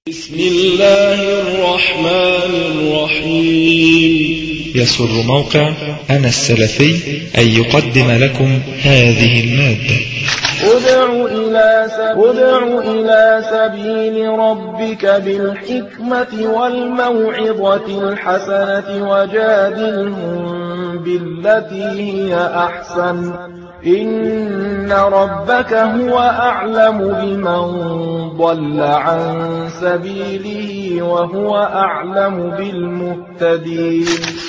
بسم الله الرحمن الرحيم يسر موقع أنا السلفي أن يقدم لكم هذه المادة ادع إلى, س- ادع إلى سبيل ربك بالحكمة والموعظة الحسنة وجادلهم بالتي هي أحسن إن ربك هو أعلم بمن ضل عن سبيله وهو أعلم بالمهتدين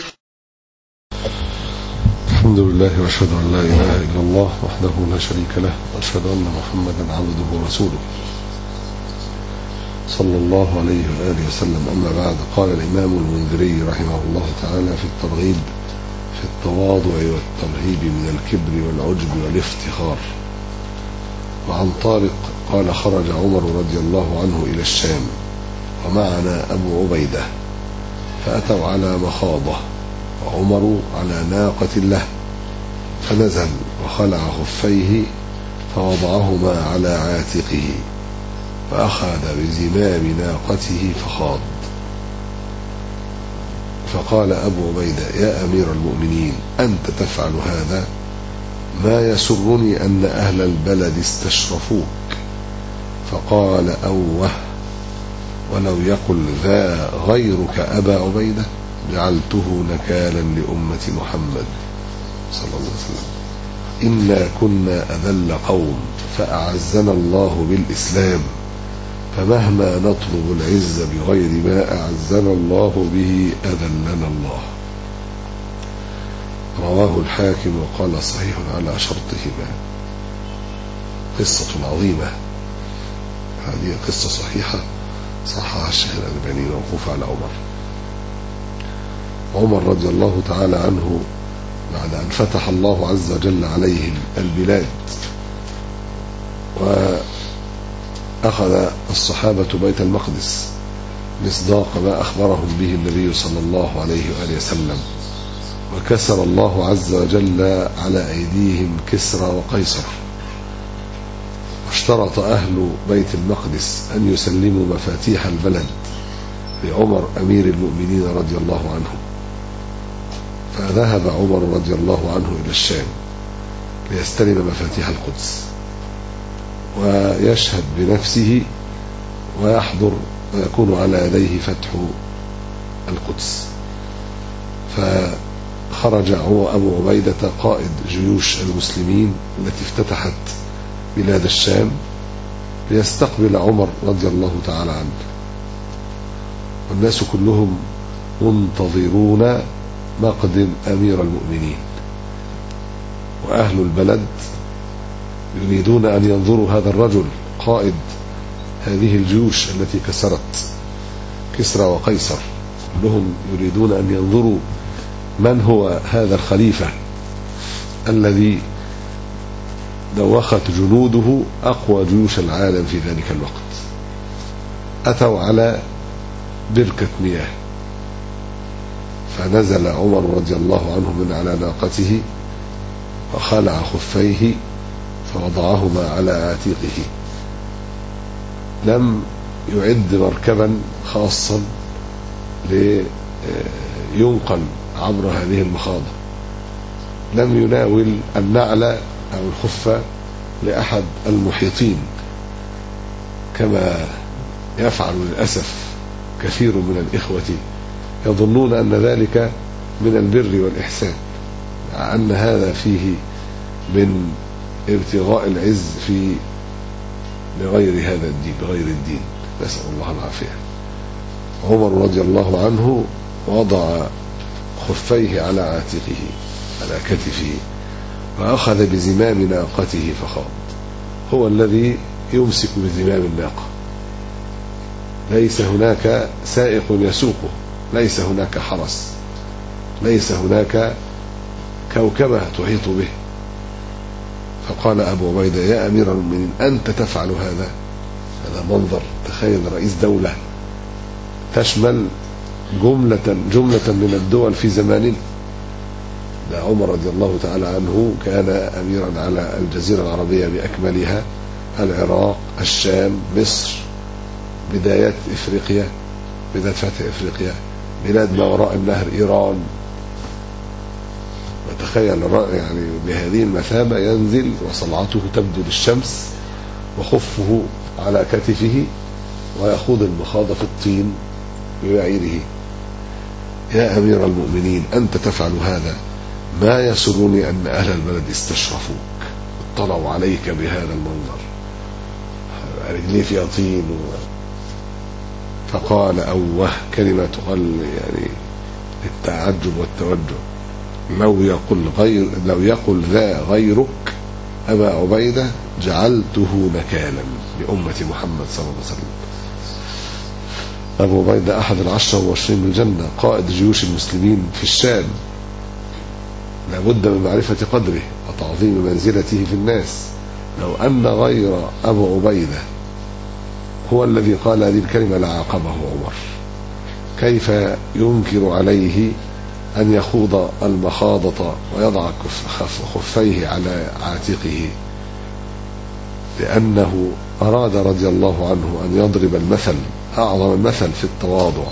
الحمد لله واشهد ان لا اله الا الله وحده لا شريك له واشهد ان محمدا عبده ورسوله صلى الله عليه واله وسلم اما بعد قال الامام المنذري رحمه الله تعالى في الترغيب في التواضع والترهيب من الكبر والعجب والافتخار وعن طارق قال خرج عمر رضي الله عنه الى الشام ومعنا ابو عبيده فاتوا على مخاضه وعمر على ناقة له فنزل وخلع خفيه فوضعهما على عاتقه فأخذ بزمام ناقته فخاض فقال أبو عبيدة يا أمير المؤمنين أنت تفعل هذا ما يسرني أن أهل البلد استشرفوك فقال أوه ولو يقل ذا غيرك أبا عبيده جعلته نكالا لأمة محمد صلى الله عليه وسلم إنا كنا أذل قوم فأعزنا الله بالإسلام فمهما نطلب العز بغير ما أعزنا الله به أذلنا الله رواه الحاكم وقال صحيح على شرطهما قصة عظيمة هذه قصة صحيحة صحها الشيخ الألباني موقوف على عمر عمر رضي الله تعالى عنه بعد أن فتح الله عز وجل عليهم البلاد وأخذ الصحابة بيت المقدس مصداق ما أخبرهم به النبي صلى الله عليه وآله وسلم وكسر الله عز وجل على أيديهم كسرى وقيصر واشترط أهل بيت المقدس أن يسلموا مفاتيح البلد لعمر أمير المؤمنين رضي الله عنه فذهب عمر رضي الله عنه إلى الشام ليستلم مفاتيح القدس ويشهد بنفسه ويحضر ويكون على يديه فتح القدس فخرج هو أبو عبيدة قائد جيوش المسلمين التي افتتحت بلاد الشام ليستقبل عمر رضي الله تعالى عنه والناس كلهم منتظرون مقدم أمير المؤمنين وأهل البلد يريدون أن ينظروا هذا الرجل قائد هذه الجيوش التي كسرت كسرى وقيصر كلهم يريدون أن ينظروا من هو هذا الخليفة الذي دوخت جنوده أقوى جيوش العالم في ذلك الوقت أتوا على بركة مياه فنزل عمر رضي الله عنه من على ناقته وخلع خفيه فوضعهما على عاتقه لم يعد مركبا خاصا لينقل عبر هذه المخاضة لم يناول النعل أو الخفة لأحد المحيطين كما يفعل للأسف كثير من الإخوة يظنون أن ذلك من البر والإحسان مع أن هذا فيه من ابتغاء العز في لغير هذا الدين لغير الدين نسأل الله العافية عمر رضي الله عنه وضع خفيه على عاتقه على كتفه وأخذ بزمام ناقته فخاض هو الذي يمسك بزمام الناقة ليس هناك سائق يسوقه ليس هناك حرس ليس هناك كوكبة تحيط به فقال أبو عبيدة يا أمير المؤمنين أنت تفعل هذا هذا منظر تخيل رئيس دولة تشمل جملة جملة من الدول في زماننا ده عمر رضي الله تعالى عنه كان أميرا على الجزيرة العربية بأكملها العراق الشام مصر بدايات افريقيا بداية فتح افريقيا بلاد ما وراء النهر ايران وتخيل الرأي يعني بهذه المثابة ينزل وصلعته تبدو للشمس وخفه على كتفه ويخوض المخاض في الطين ببعيره يا أمير المؤمنين أنت تفعل هذا ما يسرني أن أهل البلد استشرفوك اطلعوا عليك بهذا المنظر رجليه فيها طين و... فقال أوه كلمة تقال يعني التعجب والتوجه لو يقل غير لو يقل ذا غيرك أبا عبيدة جعلته نكالا لأمة محمد صلى الله عليه وسلم أبو عبيدة أحد العشرة والعشرين بالجنة قائد جيوش المسلمين في الشام لابد من معرفة قدره وتعظيم منزلته في الناس لو أن غير أبو عبيدة هو الذي قال هذه الكلمة لعاقبه عمر كيف ينكر عليه أن يخوض المخاضة ويضع خفيه على عاتقه لأنه أراد رضي الله عنه أن يضرب المثل أعظم المثل في التواضع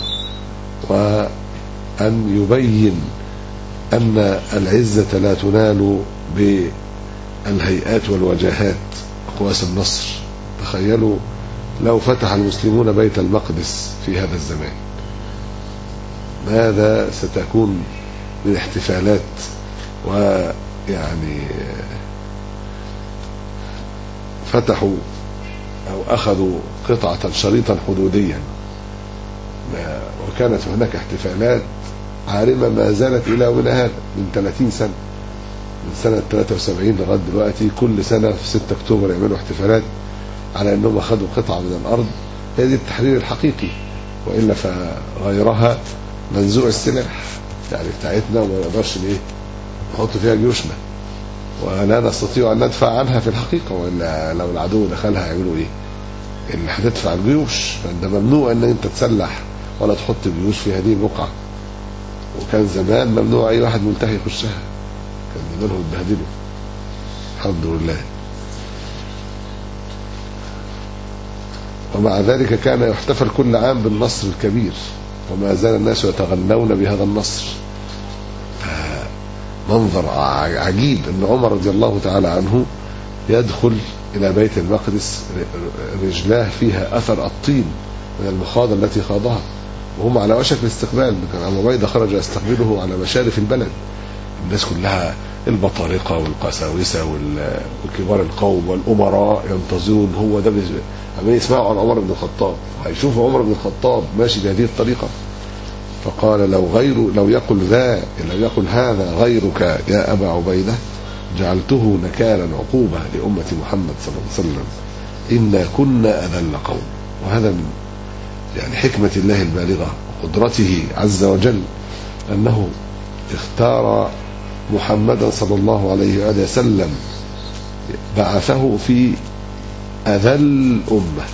وأن يبين أن العزة لا تنال بالهيئات والوجاهات أقواس النصر تخيلوا لو فتح المسلمون بيت المقدس في هذا الزمان ماذا ستكون من احتفالات ويعني فتحوا أو أخذوا قطعة شريطا حدوديا وكانت هناك احتفالات عارمة ما زالت إلى يومنا هذا من 30 سنة من سنة 73 لغاية دلوقتي كل سنة في 6 أكتوبر يعملوا احتفالات على أنهم أخذوا قطعة من الأرض هذه التحرير الحقيقي وإلا فغيرها منزوع السلاح يعني بتاعتنا وما نقدرش ايه نحط فيها جيوشنا ولا نستطيع ان ندفع عنها في الحقيقه والا لو العدو دخلها هيعملوا ايه؟ اللي هتدفع الجيوش فانت ممنوع ان انت تسلح ولا تحط جيوش في هذه البقعه وكان زمان ممنوع اي واحد ملتحي يخشها كان زمانهم اتبهدلوا الحمد لله ومع ذلك كان يحتفل كل عام بالنصر الكبير وما زال الناس يتغنون بهذا النصر منظر عجيب ان عمر رضي الله تعالى عنه يدخل الى بيت المقدس رجلاه فيها اثر الطين من المخاض التي خاضها وهم على وشك الاستقبال كان ابو عبيده خرج يستقبله على مشارف البلد الناس كلها البطارقه والقساوسه وكبار القوم والامراء ينتظرون هو ده عمالين يسمعوا عن عمر بن الخطاب هيشوفوا عمر بن الخطاب ماشي بهذه الطريقه فقال لو غير لو يقل ذا لو يقل هذا غيرك يا ابا عبيده جعلته نكالا عقوبه لامه محمد صلى الله عليه وسلم انا كنا اذل قوم وهذا من يعني حكمه الله البالغه وقدرته عز وجل انه اختار محمدا صلى الله عليه واله وسلم بعثه في أذل أمة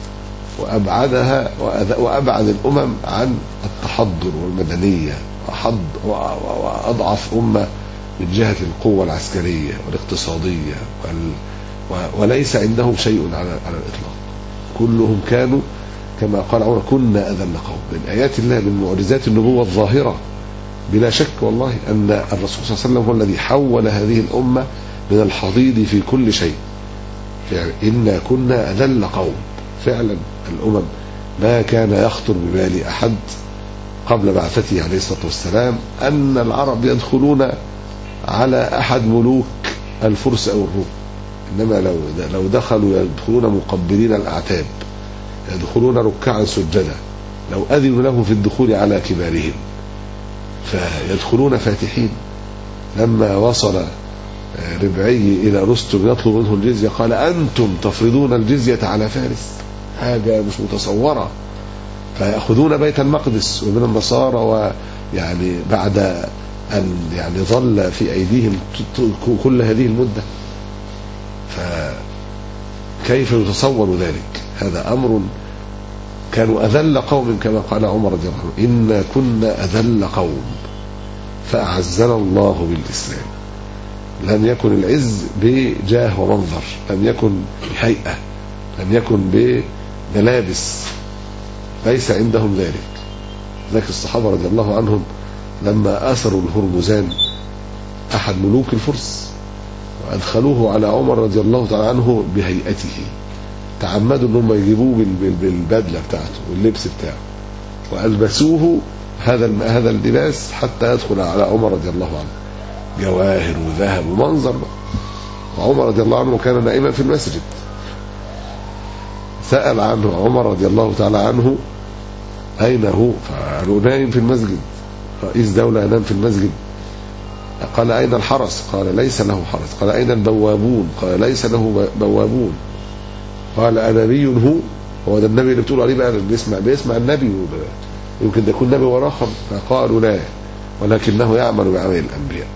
وأبعدها وأبعد الأمم عن التحضر والمدنية وحض وأضعف أمة من جهة القوة العسكرية والاقتصادية وال وليس عندهم شيء على على الإطلاق كلهم كانوا كما قال عمر كنا أذل قوم من آيات الله من معجزات النبوة الظاهرة بلا شك والله أن الرسول صلى الله عليه وسلم هو الذي حول هذه الأمة من الحضيض في كل شيء يعني إنا كنا أذل قوم فعلا الأمم ما كان يخطر ببال أحد قبل بعثته عليه الصلاة والسلام أن العرب يدخلون على أحد ملوك الفرس أو الروم إنما لو لو دخلوا يدخلون مقبلين الأعتاب يدخلون ركعا سجدا لو أذنوا لهم في الدخول على كبارهم فيدخلون فاتحين لما وصل ربعي إلى رستم يطلب منه الجزية قال أنتم تفرضون الجزية على فارس حاجة مش متصورة فيأخذون بيت المقدس ومن النصارى ويعني بعد أن يعني ظل في أيديهم كل هذه المدة فكيف يتصور ذلك هذا أمر كانوا أذل قوم كما قال عمر رضي الله عنه إنا كنا أذل قوم فأعزنا الله بالإسلام لم يكن العز بجاه ومنظر لم يكن بهيئة لم يكن بملابس ليس عندهم ذلك ذلك الصحابة رضي الله عنهم لما أثروا الهرمزان أحد ملوك الفرس وأدخلوه على عمر رضي الله تعالى عنه بهيئته تعمدوا انهم يجيبوه بال- بال- بالبدله بتاعته واللبس بتاعه والبسوه هذا الم- هذا اللباس حتى يدخل على عمر رضي الله عنه جواهر وذهب ومنظر بقى. وعمر رضي الله عنه كان نائما في المسجد سأل عنه عمر رضي الله تعالى عنه أين هو فقالوا نايم في المسجد رئيس دولة ينام في المسجد قال أين الحرس قال ليس له حرس قال أين البوابون قال ليس له بوابون قال أنبي هو هو ده النبي اللي بتقول عليه بقى اللي بيسمع بيسمع النبي يمكن ده يكون نبي وراخر فقالوا لا ولكنه يعمل بعمل الأنبياء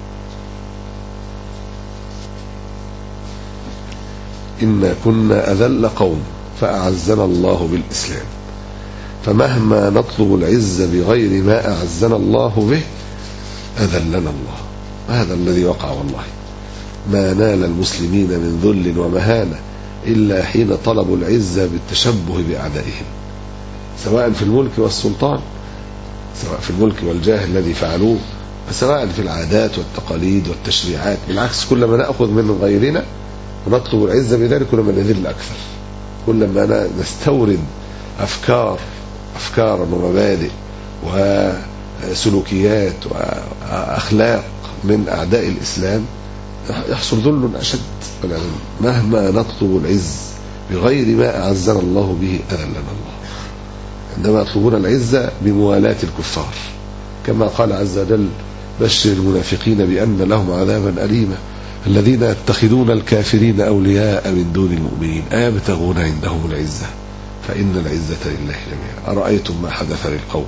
إنا كنا أذل قوم فأعزنا الله بالإسلام فمهما نطلب العزة بغير ما أعزنا الله به أذلنا الله هذا الذي وقع والله ما نال المسلمين من ذل ومهانة إلا حين طلبوا العزة بالتشبه بأعدائهم سواء في الملك والسلطان سواء في الملك والجاه الذي فعلوه سواء في العادات والتقاليد والتشريعات بالعكس كلما نأخذ من غيرنا ونطلب العزة بذلك كلما نذل أكثر كلما نستورد أفكار أفكارا ومبادئ وسلوكيات وأخلاق من أعداء الإسلام يحصل ذل أشد مهما نطلب العز بغير ما أعزنا الله به أذلنا الله عندما يطلبون العزة بموالاة الكفار كما قال عز وجل بشر المنافقين بأن لهم عذابا أليما الذين يتخذون الكافرين أولياء من دون المؤمنين أيبتغون عندهم العزة فإن العزة لله جميعا أرأيتم ما حدث للقوم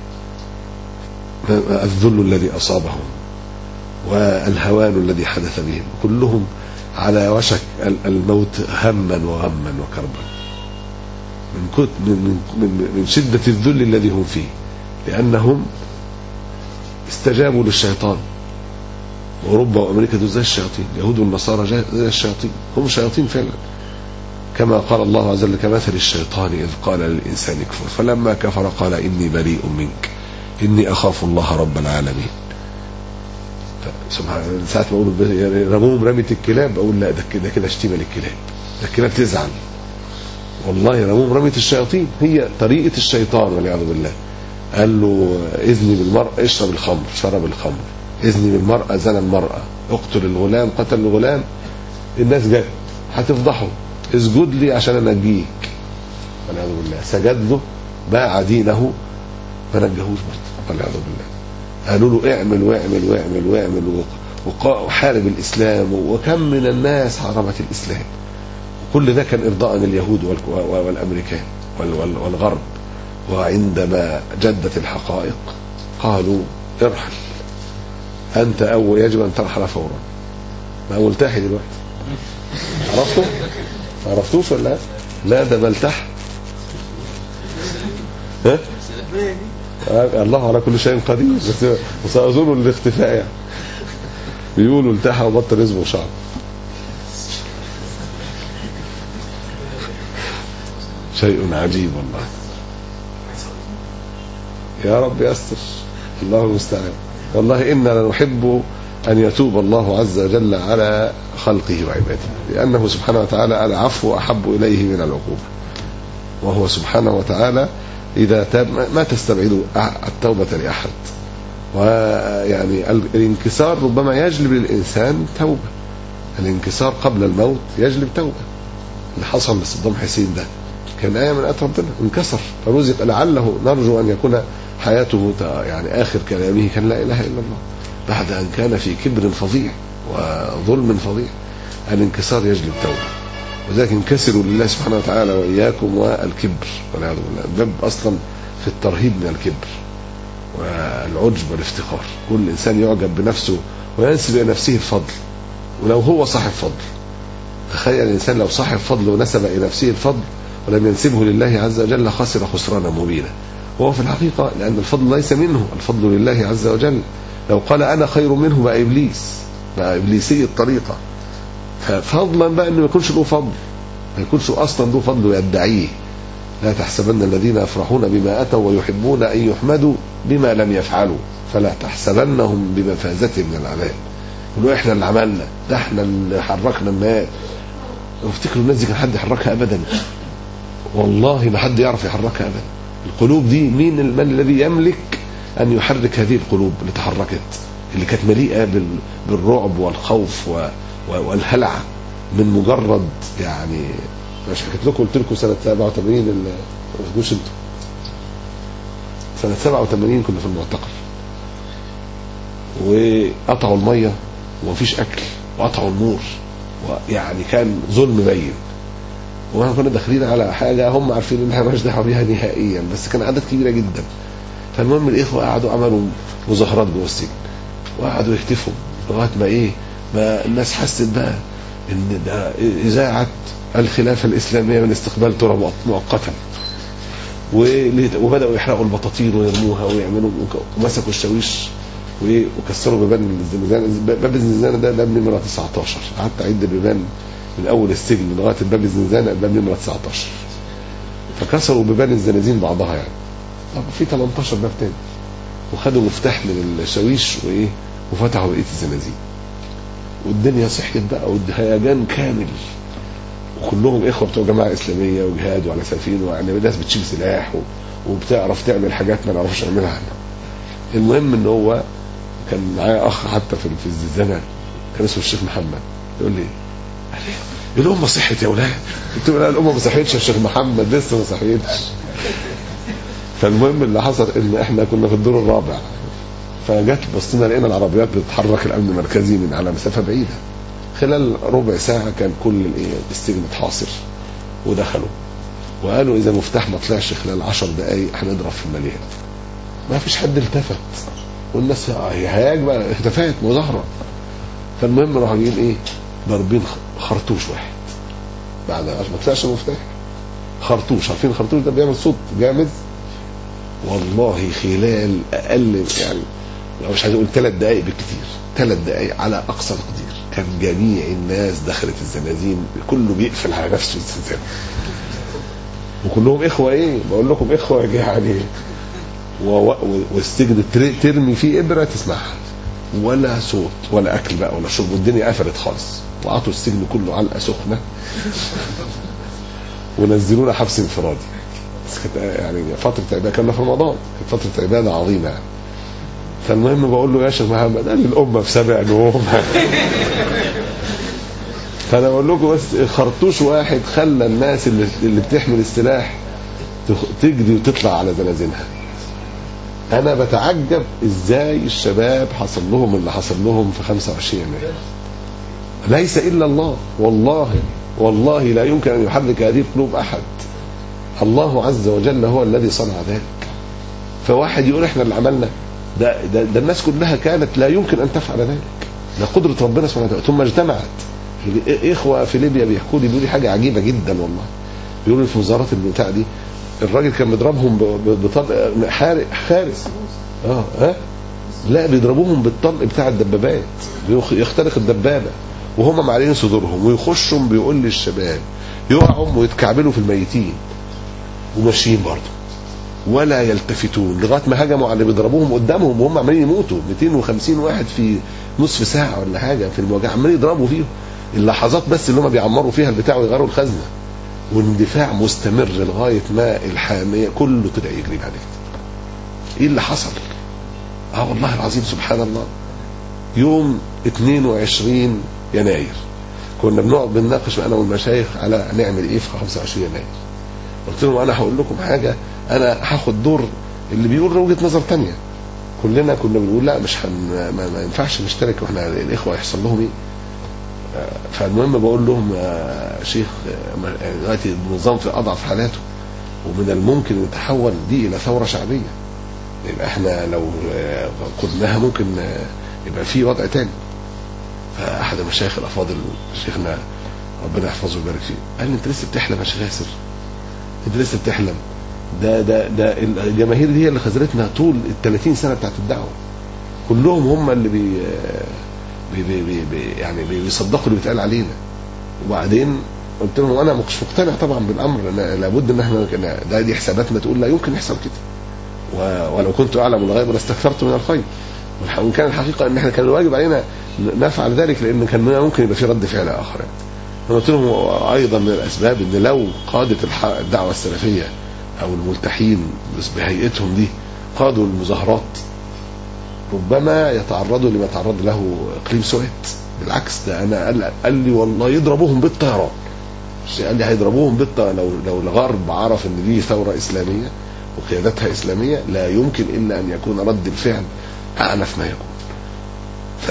الذل الذي أصابهم والهوان الذي حدث بهم كلهم على وشك الموت هما وغما وكربا من كت من من من شدة الذل الذي هم فيه لأنهم استجابوا للشيطان أوروبا وأمريكا دول زي الشياطين اليهود والنصارى زي الشياطين هم شياطين فعلا كما قال الله عز وجل كمثل الشيطان إذ قال للإنسان اكفر فلما كفر قال إني بريء منك إني أخاف الله رب العالمين سبحان ساعة ما أقول رموهم رمية الكلاب أقول لا ده كده كده شتيمة للكلاب ده الكلاب تزعل والله رموهم رمية الشياطين هي طريقة الشيطان والعياذ بالله قال له اذني بالمرأة اشرب الخمر شرب الخمر اذني بالمرأة زنى المرأة اقتل الغلام قتل الغلام الناس جت هتفضحه اسجد لي عشان انجيك والعياذ بالله سجد له باع دينه ما نجهوش برضه والعياذ بالله قالوا له اعمل واعمل واعمل واعمل وحارب الاسلام وكم من الناس حاربت الاسلام كل ده كان ارضاء لليهود والامريكان والغرب وعندما جدت الحقائق قالوا ارحل انت اول يجب ان ترحل فورا ما هو التحي دلوقتي عرفته ما عرفتوش ولا لا لا ده ملتح ها الله على كل شيء قدير بس وسأظن الاختفاء يعني بيقولوا التحى وبطل يصبغ شعر شيء عجيب والله يا رب يستر الله المستعان والله إنا لنحب أن يتوب الله عز وجل على خلقه وعباده لأنه سبحانه وتعالى العفو أحب إليه من العقوبة وهو سبحانه وتعالى إذا تاب ما تستبعد التوبة لأحد ويعني الانكسار ربما يجلب للإنسان توبة الانكسار قبل الموت يجلب توبة اللي حصل لصدام حسين ده كان آية من آيات ربنا انكسر فرزق لعله نرجو أن يكون حياته يعني آخر كلامه كان لا إله إلا الله بعد أن كان في كبر فظيع وظلم فظيع الانكسار يجلب توبة وذلك انكسروا لله سبحانه وتعالى وإياكم والكبر والعياذ بالله الباب أصلا في الترهيب من الكبر والعجب والافتخار كل إنسان يعجب بنفسه وينسب إلى نفسه الفضل ولو هو صاحب فضل تخيل الإنسان لو صاحب فضل ونسب إلى نفسه الفضل ولم ينسبه لله عز وجل خسر خسرانا مبينا وهو في الحقيقة لأن الفضل ليس منه الفضل لله عز وجل لو قال أنا خير منه بقى إبليس بقى إبليسي الطريقة ففضلا بقى أنه ما يكونش له فضل ما يكونش أصلا له فضل ويدعيه لا تحسبن الذين يفرحون بما أتوا ويحبون أن يحمدوا بما لم يفعلوا فلا تحسبنهم بمفازة من العذاب يقولوا احنا اللي عملنا ده احنا اللي حركنا الناس وافتكروا الناس دي كان حد يحركها ابدا والله ما حد يعرف يحركها ابدا القلوب دي مين من الذي يملك ان يحرك هذه القلوب اللي تحركت اللي كانت مليئه بال- بالرعب والخوف و- و- والهلع من مجرد يعني مش حكيت لكم قلت لكم سنه 87 ال- ما تقولوش انتوا سنه 87 كنا في المعتقل وقطعوا الميه ومفيش اكل وقطعوا النور ويعني كان ظلم بين واحنا كنا داخلين على حاجه هم عارفين ان احنا مالناش دعوه بيها نهائيا بس كان اعداد كبيره جدا فالمهم الاخوه قعدوا عملوا مظاهرات جوه السجن وقعدوا يهتفوا لغايه ما ايه ما الناس حست بقى ان ده اذاعه الخلافه الاسلاميه من استقبال ترى مؤقتا وليه- وبداوا يحرقوا البطاطين ويرموها ويعملوا ومسكوا الشاويش وايه وكسروا بيبان الزنزانه باب الزنزانه ده باب نمره 19 قعدت اعد البيبان من اول السجن لغايه باب الزنزانه باب نمره 19 فكسروا بيبان الزنازين بعضها يعني طب في 18 باب تاني وخدوا مفتاح من الشاويش وايه وفتحوا بقيه الزنازين والدنيا صحيت بقى والهيجان كامل وكلهم اخوه بتوع جماعه اسلاميه وجهاد وعلى سفين ويعني ناس بتشيل سلاح و... وبتعرف تعمل حاجات ما نعرفش نعملها احنا المهم ان هو كان معايا اخ حتى في في الزنزانه كان اسمه الشيخ محمد يقول لي قال لي الامه صحت يا ولاد قلت له لا الامه ما صحتش يا شيخ محمد لسه ما صحيتش فالمهم اللي حصل ان احنا كنا في الدور الرابع فجت بصينا لقينا العربيات بتتحرك الامن المركزي من على مسافه بعيده خلال ربع ساعه كان كل الايه السجن اتحاصر ودخلوا وقالوا اذا مفتاح ما طلعش خلال 10 دقائق هنضرب في المليان ما فيش حد التفت والناس هي هياج بقى اختفت مظاهره فالمهم راحوا جايين ايه ضاربين خ- خرطوش واحد بعد ما طلعش المفتاح خرطوش عارفين الخرطوش ده بيعمل صوت جامد والله خلال اقل يعني لو مش عايز اقول ثلاث دقائق بالكثير ثلاث دقائق على اقصى تقدير كان جميع الناس دخلت الزنازين كله بيقفل على نفسه الزنزانه وكلهم اخوه ايه بقول لكم اخوه يعني و- و- والسجن تر- ترمي فيه ابره تسمعها ولا صوت ولا اكل بقى ولا شرب والدنيا قفلت خالص وقعدوا السجن كله علقه سخنه ونزلونا حبس انفرادي بس كانت يعني فتره عباده كنا في رمضان كانت فتره عباده عظيمه يعني فالمهم بقول له يا شيخ محمد قال لي الامه في سبع نوم فانا بقول لكم بس خرطوش واحد خلى الناس اللي, اللي بتحمل السلاح تخ- تجري وتطلع على زنازينها انا بتعجب ازاي الشباب حصل لهم اللي حصل لهم في 25 يناير ليس الا الله والله والله لا يمكن ان يحرك هذه القلوب احد الله عز وجل هو الذي صنع ذلك فواحد يقول احنا اللي عملنا ده, ده, ده الناس كلها كانت لا يمكن ان تفعل ذلك ده قدره ربنا سبحانه وتعالى ثم اجتمعت اخوه في ليبيا بيحكوا لي بيقولوا لي حاجه عجيبه جدا والله بيقولوا لي في وزاره البتاع دي الراجل كان بيضربهم ب- ب- بطلق حارق حارس اه ها لا بيضربوهم بالطلق بتاع الدبابات بيخ- يخترق الدبابه وهم معلين صدورهم ويخشوا بيقول للشباب يقعوا ويتكعبلوا في الميتين وماشيين برضه ولا يلتفتون لغايه ما هجموا على اللي بيضربوهم قدامهم وهم عمالين يموتوا 250 واحد في نصف ساعه ولا حاجه في المواجهه عمالين يضربوا فيهم اللحظات بس اللي هم بيعمروا فيها البتاع ويغيروا الخزنه واندفاع مستمر لغايه ما الحاميه كله طلع يجري بعد كده. ايه اللي حصل؟ اه والله العظيم سبحان الله يوم 22 يناير كنا بنقعد بنناقش انا والمشايخ على نعمل ايه في 25 يناير قلت لهم انا هقول لكم حاجه انا هاخد دور اللي بيقول وجهه نظر تانية كلنا كنا بنقول لا مش هن ما, ما ينفعش نشترك واحنا الاخوه يحصل لهم ايه آه، فالمهم بقول لهم يا شيخ آه، ما- يعني دلوقتي النظام في اضعف حالاته ومن الممكن ان يتحول دي الى ثوره شعبيه يبقى احنا لو آه، قدناها ممكن آه، يبقى في وضع تاني فاحد المشايخ الافاضل شيخنا ربنا يحفظه ويبارك فيه قال لي انت لسه بتحلم يا شيخ ياسر انت لسه بتحلم ده ده ده الجماهير دي هي اللي خذلتنا طول ال 30 سنه بتاعت الدعوه كلهم هم اللي بي بي بي بي بي يعني بي- بيصدقوا اللي بيتقال علينا وبعدين قلت لهم انا مش مقتنع طبعا بالامر أنا لابد ان احنا ده دي حساباتنا تقول لا يمكن يحصل كده و- ولو كنت اعلم الغيب لاستكثرت من الخير والح- وان كان الحقيقه ان احنا كان الواجب علينا ن- نفعل ذلك لان كان ممكن يبقى في رد فعل اخر يعني. انا قلت لهم ايضا من الاسباب ان لو قاده الح- الدعوه السلفيه او الملتحين بس بهيئتهم دي قادوا المظاهرات ربما يتعرضوا لما تعرض له اقليم سويت بالعكس ده انا قال, قال لي والله يضربوهم بالطيران مش قال لي هيضربوهم بالطيران لو لو الغرب عرف ان دي ثوره اسلاميه وقيادتها اسلاميه لا يمكن الا ان يكون رد الفعل اعنف ما يكون ف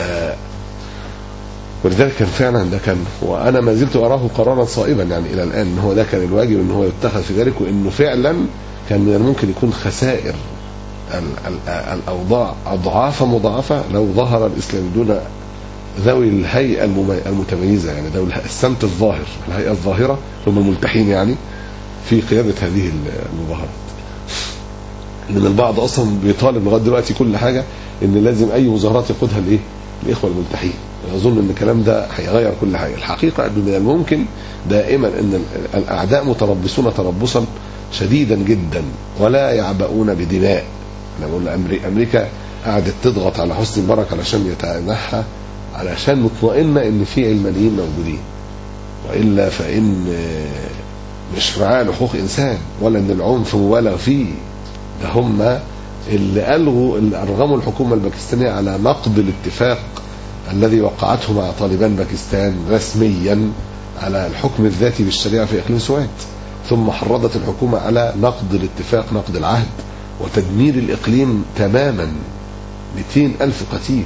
ولذلك كان فعلا ده كان وانا ما زلت اراه قرارا صائبا يعني الى الان ان هو ده كان الواجب ان هو يتخذ في ذلك وانه فعلا كان من الممكن يكون خسائر ال- ال- الاوضاع اضعاف مضاعفه لو ظهر الاسلام دون ذوي الهيئه الممي- المتميزه يعني ذوي اله- السمت الظاهر الهيئه الظاهره هم الملتحين يعني في قياده هذه المظاهرات لان البعض اصلا بيطالب لغايه دلوقتي كل حاجه ان لازم اي مظاهرات يقودها الايه؟ الاخوه الملتحين اظن ان الكلام ده هيغير كل حاجه الحقيقه ان من الممكن دائما ان ال- الاعداء متربصون تربصا شديدا جدا ولا يعبؤون بدماء انا بقول أمري- امريكا قعدت تضغط على حسني مبارك علشان يتنحى علشان مطمئنه ان في علمانيين موجودين والا فان آه، مش معاه حقوق انسان ولا ان العنف مبالغ فيه ده هم اللي الغوا اللي ارغموا الحكومه الباكستانيه على نقض الاتفاق الذي وقعته مع طالبان باكستان رسميا على الحكم الذاتي بالشريعه في اقليم سوات ثم حرضت الحكومه على نقض الاتفاق نقض العهد وتدمير الاقليم تماما 200 الف قتيل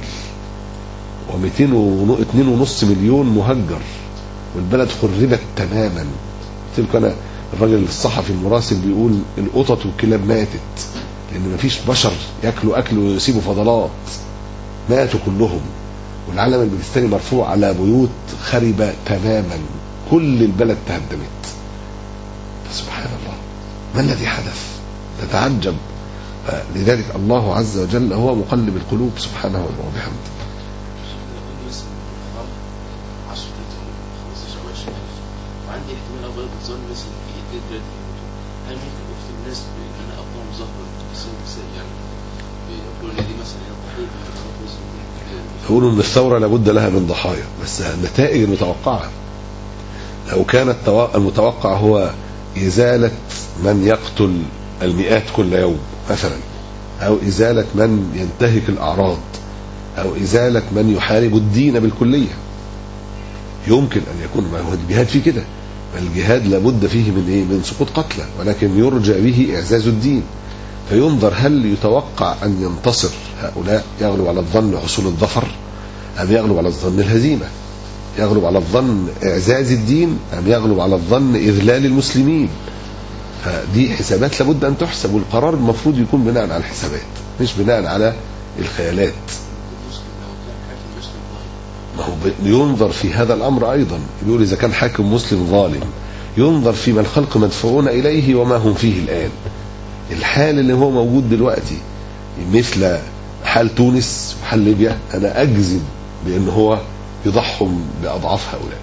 و202.5 مليون مهجر والبلد خربت تماما قلت لكم انا الراجل الصحفي المراسل بيقول القطط والكلاب ماتت لان مفيش بشر ياكلوا اكل ويسيبوا فضلات ماتوا كلهم والعلم الباكستاني مرفوع على بيوت خربة تماما كل البلد تهدمت سبحان الله ما الذي حدث تتعجب لذلك الله عز وجل هو مقلب القلوب سبحانه وبحمده وعندي احتمال ابقى بتظن مثلا في ايديت جد هل ممكن افتي الناس بان انا اقوم مظاهره بسبب مثال يعني يقولوا لي دي مثلا هي ضحيه من قناه مسلم يقولوا ان الثوره لابد لها من ضحايا بس النتائج المتوقعه لو كان التوا- المتوقع هو ازاله من يقتل المئات كل يوم مثلا او ازاله من ينتهك الاعراض او ازاله من يحارب الدين بالكليه يمكن ان يكون ما هو الجهاد فيه كده الجهاد لابد فيه من ايه من سقوط قتلى ولكن يرجى به اعزاز الدين فينظر هل يتوقع ان ينتصر هؤلاء يغلب على الظن حصول الظفر ام يغلب على الظن الهزيمه يغلب على الظن اعزاز الدين ام يغلب على الظن اذلال المسلمين فدي حسابات لابد ان تحسب والقرار المفروض يكون بناء على الحسابات مش بناء على الخيالات المسلم لو كان حاكم مسلم ظاهر ما هو ب- ينظر في هذا الامر ايضا بيقول اذا كان حاكم مسلم ظالم ينظر فيما الخلق مدفوعون اليه وما هم فيه الان الحال اللي هو موجود دلوقتي مثل حال تونس وحال ليبيا انا اجزم بان هو يضحهم باضعاف هؤلاء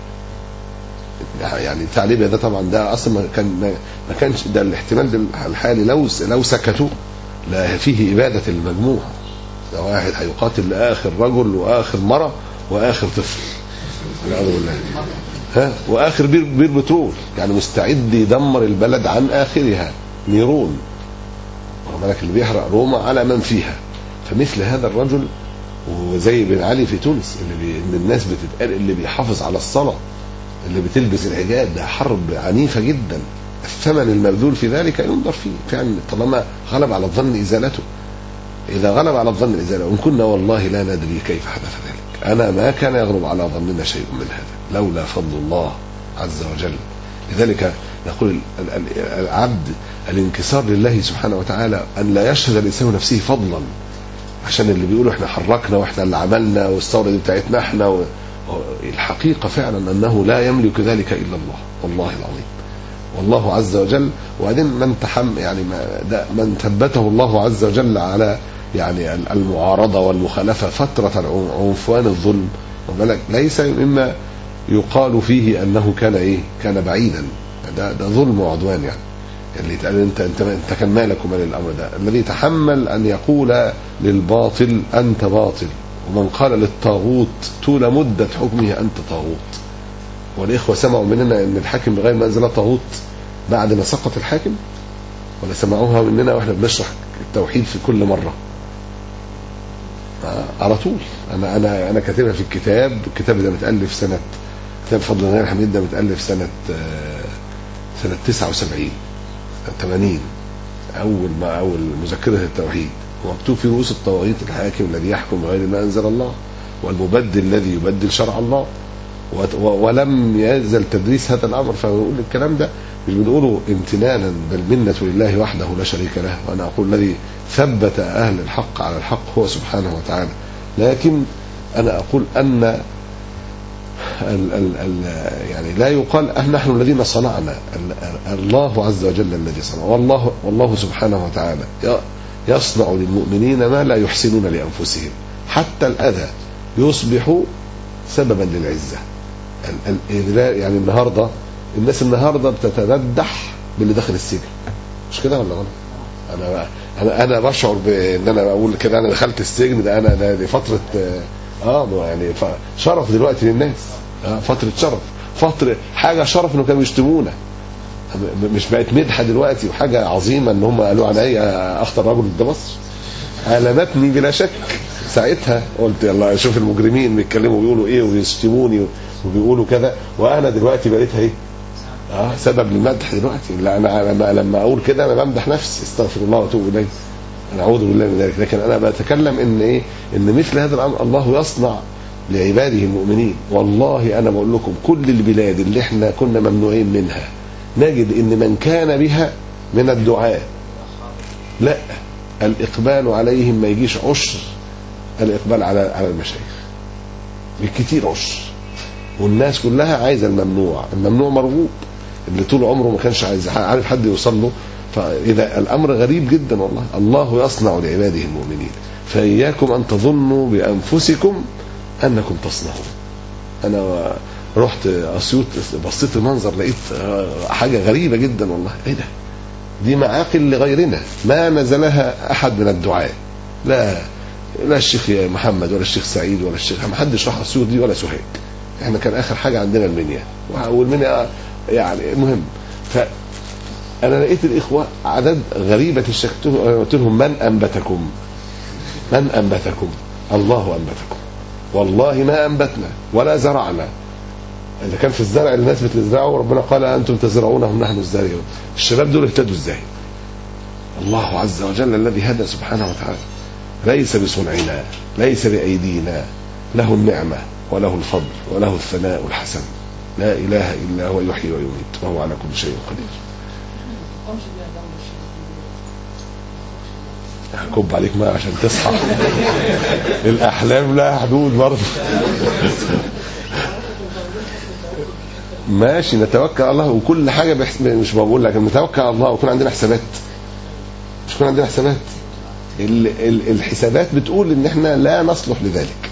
يعني بتاع ليبيا ده طبعا ده اصلا ما كان ما ما كانش ده الاحتمال ده الحالي لو لو سكتوا لا فيه اباده المجموع ده واحد هيقاتل لاخر رجل واخر مرأة واخر طفل والعياذ بالله ها واخر بير, بير بترول يعني مستعد يدمر البلد عن اخرها نيرون واخد بالك اللي بيحرق روما على من فيها فمثل هذا الرجل وزي بن علي في تونس اللي بي... ان الناس بتتقال اللي بيحافظ على الصلاه اللي بتلبس الحجاب ده حرب عنيفه جدا الثمن المبذول في ذلك ينظر فيه فعلا طالما غلب على الظن ازالته اذا غلب على الظن الازاله وان كنا والله لا ندري كيف حدث ذلك انا ما كان يغلب على ظننا شيء من هذا لولا فضل الله عز وجل لذلك نقول ال- ال- العبد الانكسار لله سبحانه وتعالى ان لا يشهد الانسان نفسه فضلا عشان اللي بيقولوا احنا حركنا واحنا اللي عملنا والثوره دي بتاعتنا احنا و... و- الحقيقه فعلا انه لا يملك ذلك الا الله والله العظيم والله عز وجل وبعدين من تحم يعني ما ده من ثبته الله عز وجل على يعني ال- المعارضه والمخالفه فتره العنف- عنفوان الظلم وبالك ليس مما يقال فيه انه كان ايه كان بعيدا ده ده ظلم وعدوان يعني اللي يتقال انت انت انت كان مالك ومال الامر ده الذي تحمل ان يقول للباطل انت باطل ومن قال للطاغوت طول مده حكمه انت طاغوت والاخوه سمعوا مننا ان الحاكم بغير ما انزل طاغوت بعد ما سقط الحاكم ولا سمعوها مننا واحنا بنشرح التوحيد في كل مره آه، على طول انا انا انا كاتبها في الكتاب الكتاب ده متالف سنه كتاب فضل الله الحميد ده متالف سنه آه، سنه 79 80 اول ما اول مذكره التوحيد ومكتوب في رؤوس الطواغيت الحاكم الذي يحكم بغير ما انزل الله والمبدل الذي يبدل شرع الله وت- و- ولم يزل تدريس هذا الامر فبنقول الكلام ده مش بنقوله امتنانا بل منة لله وحده لا شريك له وانا اقول الذي ثبت اهل الحق على الحق هو سبحانه وتعالى لكن انا اقول ان ال ال ال يعني لا يقال أن نحن الذين صنعنا ال- الله عز وجل الذي صنع والله والله سبحانه وتعالى ي- يصنع للمؤمنين ما لا يحسنون لانفسهم حتى الاذى يصبح سببا للعزه ال- ال- الإذلال- يعني النهارده الناس النهارده بتتمدح باللي داخل السجن مش كده ولا غلط؟ انا انا انا بشعر بان انا بقول كده انا دخلت السجن ده انا ده دي فتره اه ما يعني ف- شرف دلوقتي للناس آه فتره شرف فتره حاجه شرف انه كانوا يشتمونا م- مش بقت مدحه دلوقتي وحاجه عظيمه ان هم قالوا عليا اخطر رجل ضد مصر ألمتني بلا شك ساعتها قلت يلا شوف المجرمين بيتكلموا بيقولوا ايه ويشتموني وبيقولوا كذا وانا دلوقتي بقيت ايه اه سبب للمدح دلوقتي لا انا لما لما اقول كده انا بمدح نفسي استغفر الله واتوب اليه انا اعوذ بالله من ذلك لكن انا بتكلم ان ايه ان مثل هذا الامر الله يصنع لعباده المؤمنين والله انا بقول لكم كل البلاد اللي احنا كنا ممنوعين منها نجد ان من كان بها من الدعاء لا الاقبال عليهم ما يجيش عشر الاقبال على على المشايخ بالكتير عشر والناس كلها عايزه الممنوع الممنوع مرغوب اللي طول عمره ما كانش عايز عارف حد يوصل له فاذا الامر غريب جدا والله الله يصنع لعباده المؤمنين فاياكم ان تظنوا بانفسكم انكم تصنعون انا رحت اسيوط بصيت المنظر لقيت حاجه غريبه جدا والله ايه ده دي معاقل لغيرنا ما نزلها احد من الدعاء لا لا الشيخ محمد ولا الشيخ سعيد ولا الشيخ ما حدش راح اسيوط دي ولا سوهاج احنا كان اخر حاجه عندنا المنيا والمنيا يعني المهم ف انا لقيت الاخوه عدد غريبه الشكل قلت لهم من انبتكم من انبتكم الله انبتكم والله ما انبتنا ولا زرعنا اذا كان في الزرع اللي الناس بتزرعه ربنا قال انتم تزرعونهم نحن الزارعون الشباب دول اهتدوا ازاي الله عز وجل الذي هدى سبحانه وتعالى ليس بصنعنا ليس بايدينا له النعمه وله الفضل وله الثناء الحسن لا اله الا هو يحيي ويميت وهو على كل شيء قدير هكب عليك ما عشان تصحى الاحلام لها حدود برضه ماشي نتوكل على الله وكل حاجه بحس... مش بقول لك نتوكل على الله ويكون عندنا حسابات مش يكون عندنا حسابات ال... ال... الحسابات بتقول ان احنا لا نصلح لذلك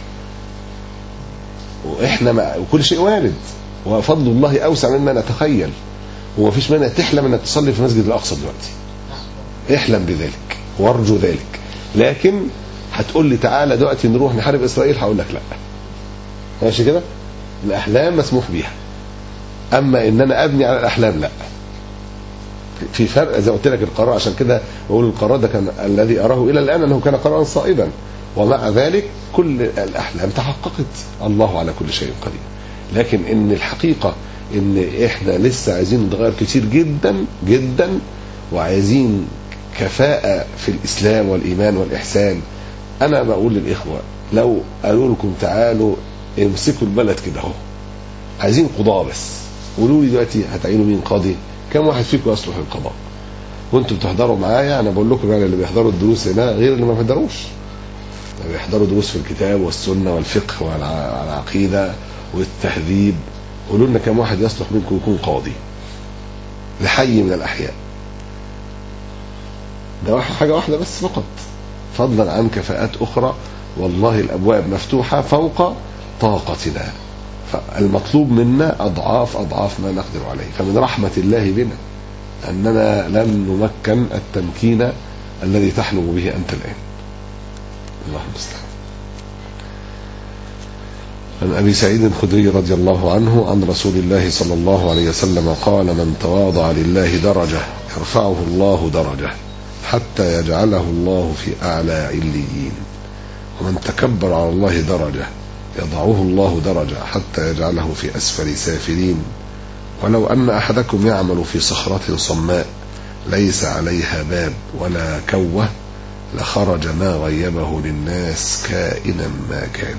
واحنا مع... وكل شيء وارد وفضل الله اوسع مما نتخيل ومفيش مانع تحلم انك تصلي في المسجد الاقصى دلوقتي احلم بذلك وارجو ذلك لكن هتقول لي تعالى دلوقتي نروح نحارب اسرائيل هقول لك لا ماشي كده الاحلام مسموح بيها اما ان انا ابني على الاحلام لا في فرق زي ما قلت لك القرار عشان كده بقول القرار ده كان الذي اراه الى الان انه كان قرارا صائبا ومع ذلك كل الاحلام تحققت الله على كل شيء قدير لكن ان الحقيقه ان احنا لسه عايزين نتغير كتير جدا جدا وعايزين كفاءة في الإسلام والإيمان والإحسان أنا بقول للإخوة لو قالوا لكم تعالوا امسكوا البلد كده أهو عايزين قضاء بس قولوا لي دلوقتي هتعينوا مين قاضي كم واحد فيكم يصلح القضاء وانتم بتحضروا معايا انا بقول لكم يعني اللي بيحضروا الدروس هنا غير اللي ما بيحضروش بيحضروا دروس في الكتاب والسنه والفقه والعقيده والتهذيب قولوا لنا كم واحد يصلح منكم يكون قاضي لحي من الاحياء ده حاجة واحدة بس فقط فضلا عن كفاءات أخرى والله الأبواب مفتوحة فوق طاقتنا فالمطلوب منا أضعاف أضعاف ما نقدر عليه فمن رحمة الله بنا أننا لم نمكن التمكين الذي تحلم به أنت الآن الله المستعان عن أبي سعيد الخدري رضي الله عنه عن رسول الله صلى الله عليه وسلم قال من تواضع لله درجة يرفعه الله درجة حتى يجعله الله في أعلى عليين ومن تكبر على الله درجة يضعه الله درجة حتى يجعله في أسفل سافلين ولو أن أحدكم يعمل في صخرة صماء ليس عليها باب ولا كوة لخرج ما غيبه للناس كائنا ما كان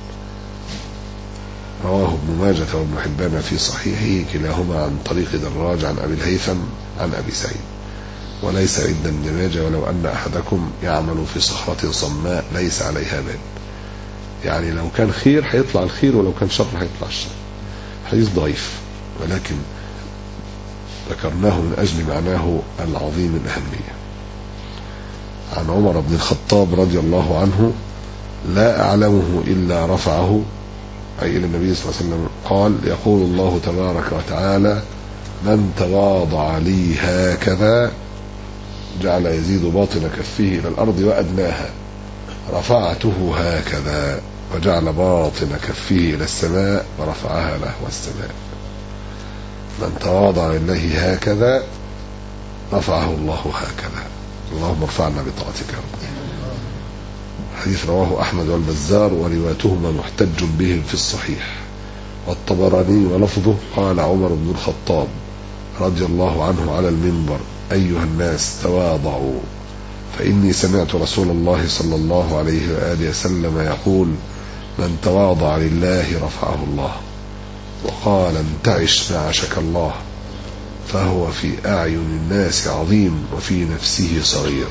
رواه ابن ماجة وابن حبان في صحيحه كلاهما عن طريق دراج عن أبي الهيثم عن أبي سعيد وليس عند ابن ماجه ولو أن أحدكم يعمل في صخرة صماء ليس عليها باب يعني لو كان خير هيطلع الخير ولو كان شر هيطلع الشر حديث ضعيف ولكن ذكرناه من أجل معناه العظيم الأهمية عن عمر بن الخطاب رضي الله عنه لا أعلمه إلا رفعه أي إلى النبي صلى الله عليه وسلم قال يقول الله تبارك وتعالى من تواضع لي هكذا جعل يزيد باطن كفه إلى الأرض وأدناها رفعته هكذا وجعل باطن كفه إلى السماء ورفعها نحو السماء من تواضع لله هكذا رفعه الله هكذا اللهم ارفعنا بطاعتك يا رب حديث رواه أحمد والبزار وروايتهما محتج بهم في الصحيح والطبراني ولفظه قال عمر بن الخطاب رضي الله عنه على المنبر أيها الناس تواضعوا فإني سمعت رسول الله صلى الله عليه وآله وسلم يقول من تواضع لله رفعه الله وقال انتعش نعشك الله فهو في أعين الناس عظيم وفي نفسه صغير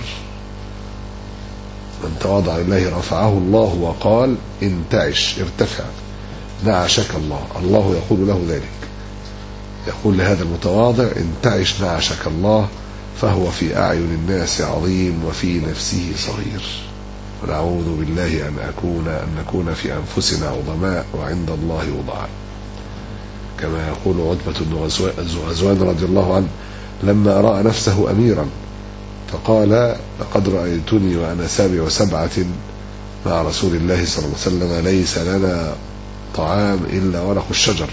من تواضع لله رفعه الله وقال انتعش ارتفع نعشك الله الله يقول له ذلك يقول لهذا المتواضع انتعش نعشك الله فهو في أعين الناس عظيم وفي نفسه صغير ونعوذ بالله أن أكون أن نكون في أنفسنا عظماء وعند الله وضعاء كما يقول عتبة بن غزوان رضي الله عنه لما رأى نفسه أميرا فقال لقد رأيتني وأنا سابع سبعة مع رسول الله صلى الله عليه وسلم ليس لنا طعام إلا ورق الشجر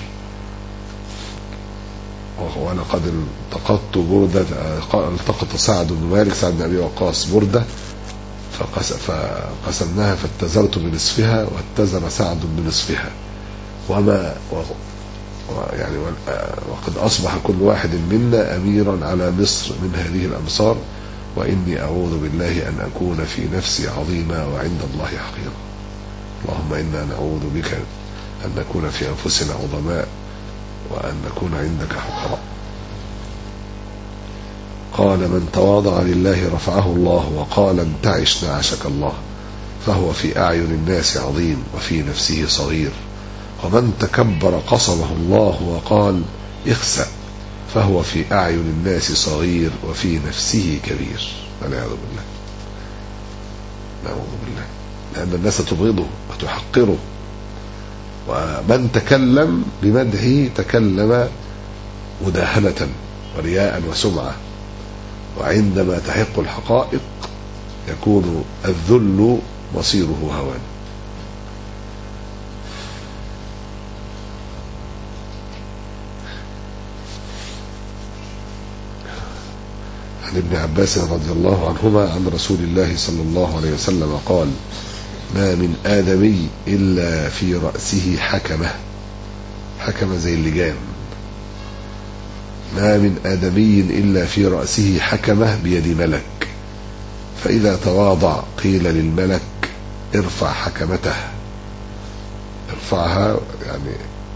ولقد التقطت بردة التقط سعد بن مالك سعد بن أبي وقاص بردة فقس فقسمناها فاتزرت بنصفها واتزر سعد بنصفها وما يعني وقد أصبح كل واحد منا أميرا على مصر من هذه الأمصار وإني أعوذ بالله أن أكون في نفسي عظيما وعند الله حقيرا اللهم إنا نعوذ بك أن نكون في أنفسنا عظماء وأن نكون عندك حقراء قال من تواضع لله رفعه الله وقال انتعش نعشك الله فهو في أعين الناس عظيم وفي نفسه صغير ومن تكبر قصمه الله وقال اخسأ فهو في أعين الناس صغير وفي نفسه كبير والعياذ بالله نعوذ بالله لأن الناس تبغضه وتحقره ومن تكلم بمدحه تكلم مداهنة ورياء وسمعة وعندما تحق الحقائق يكون الذل مصيره هوان عن ابن عباس رضي الله عنهما عن رسول الله صلى الله عليه وسلم قال ما من آدمي إلا في رأسه حكمة حكمة زي اللجام ما من آدمي إلا في رأسه حكمة بيد ملك فإذا تواضع قيل للملك ارفع حكمته ارفعها يعني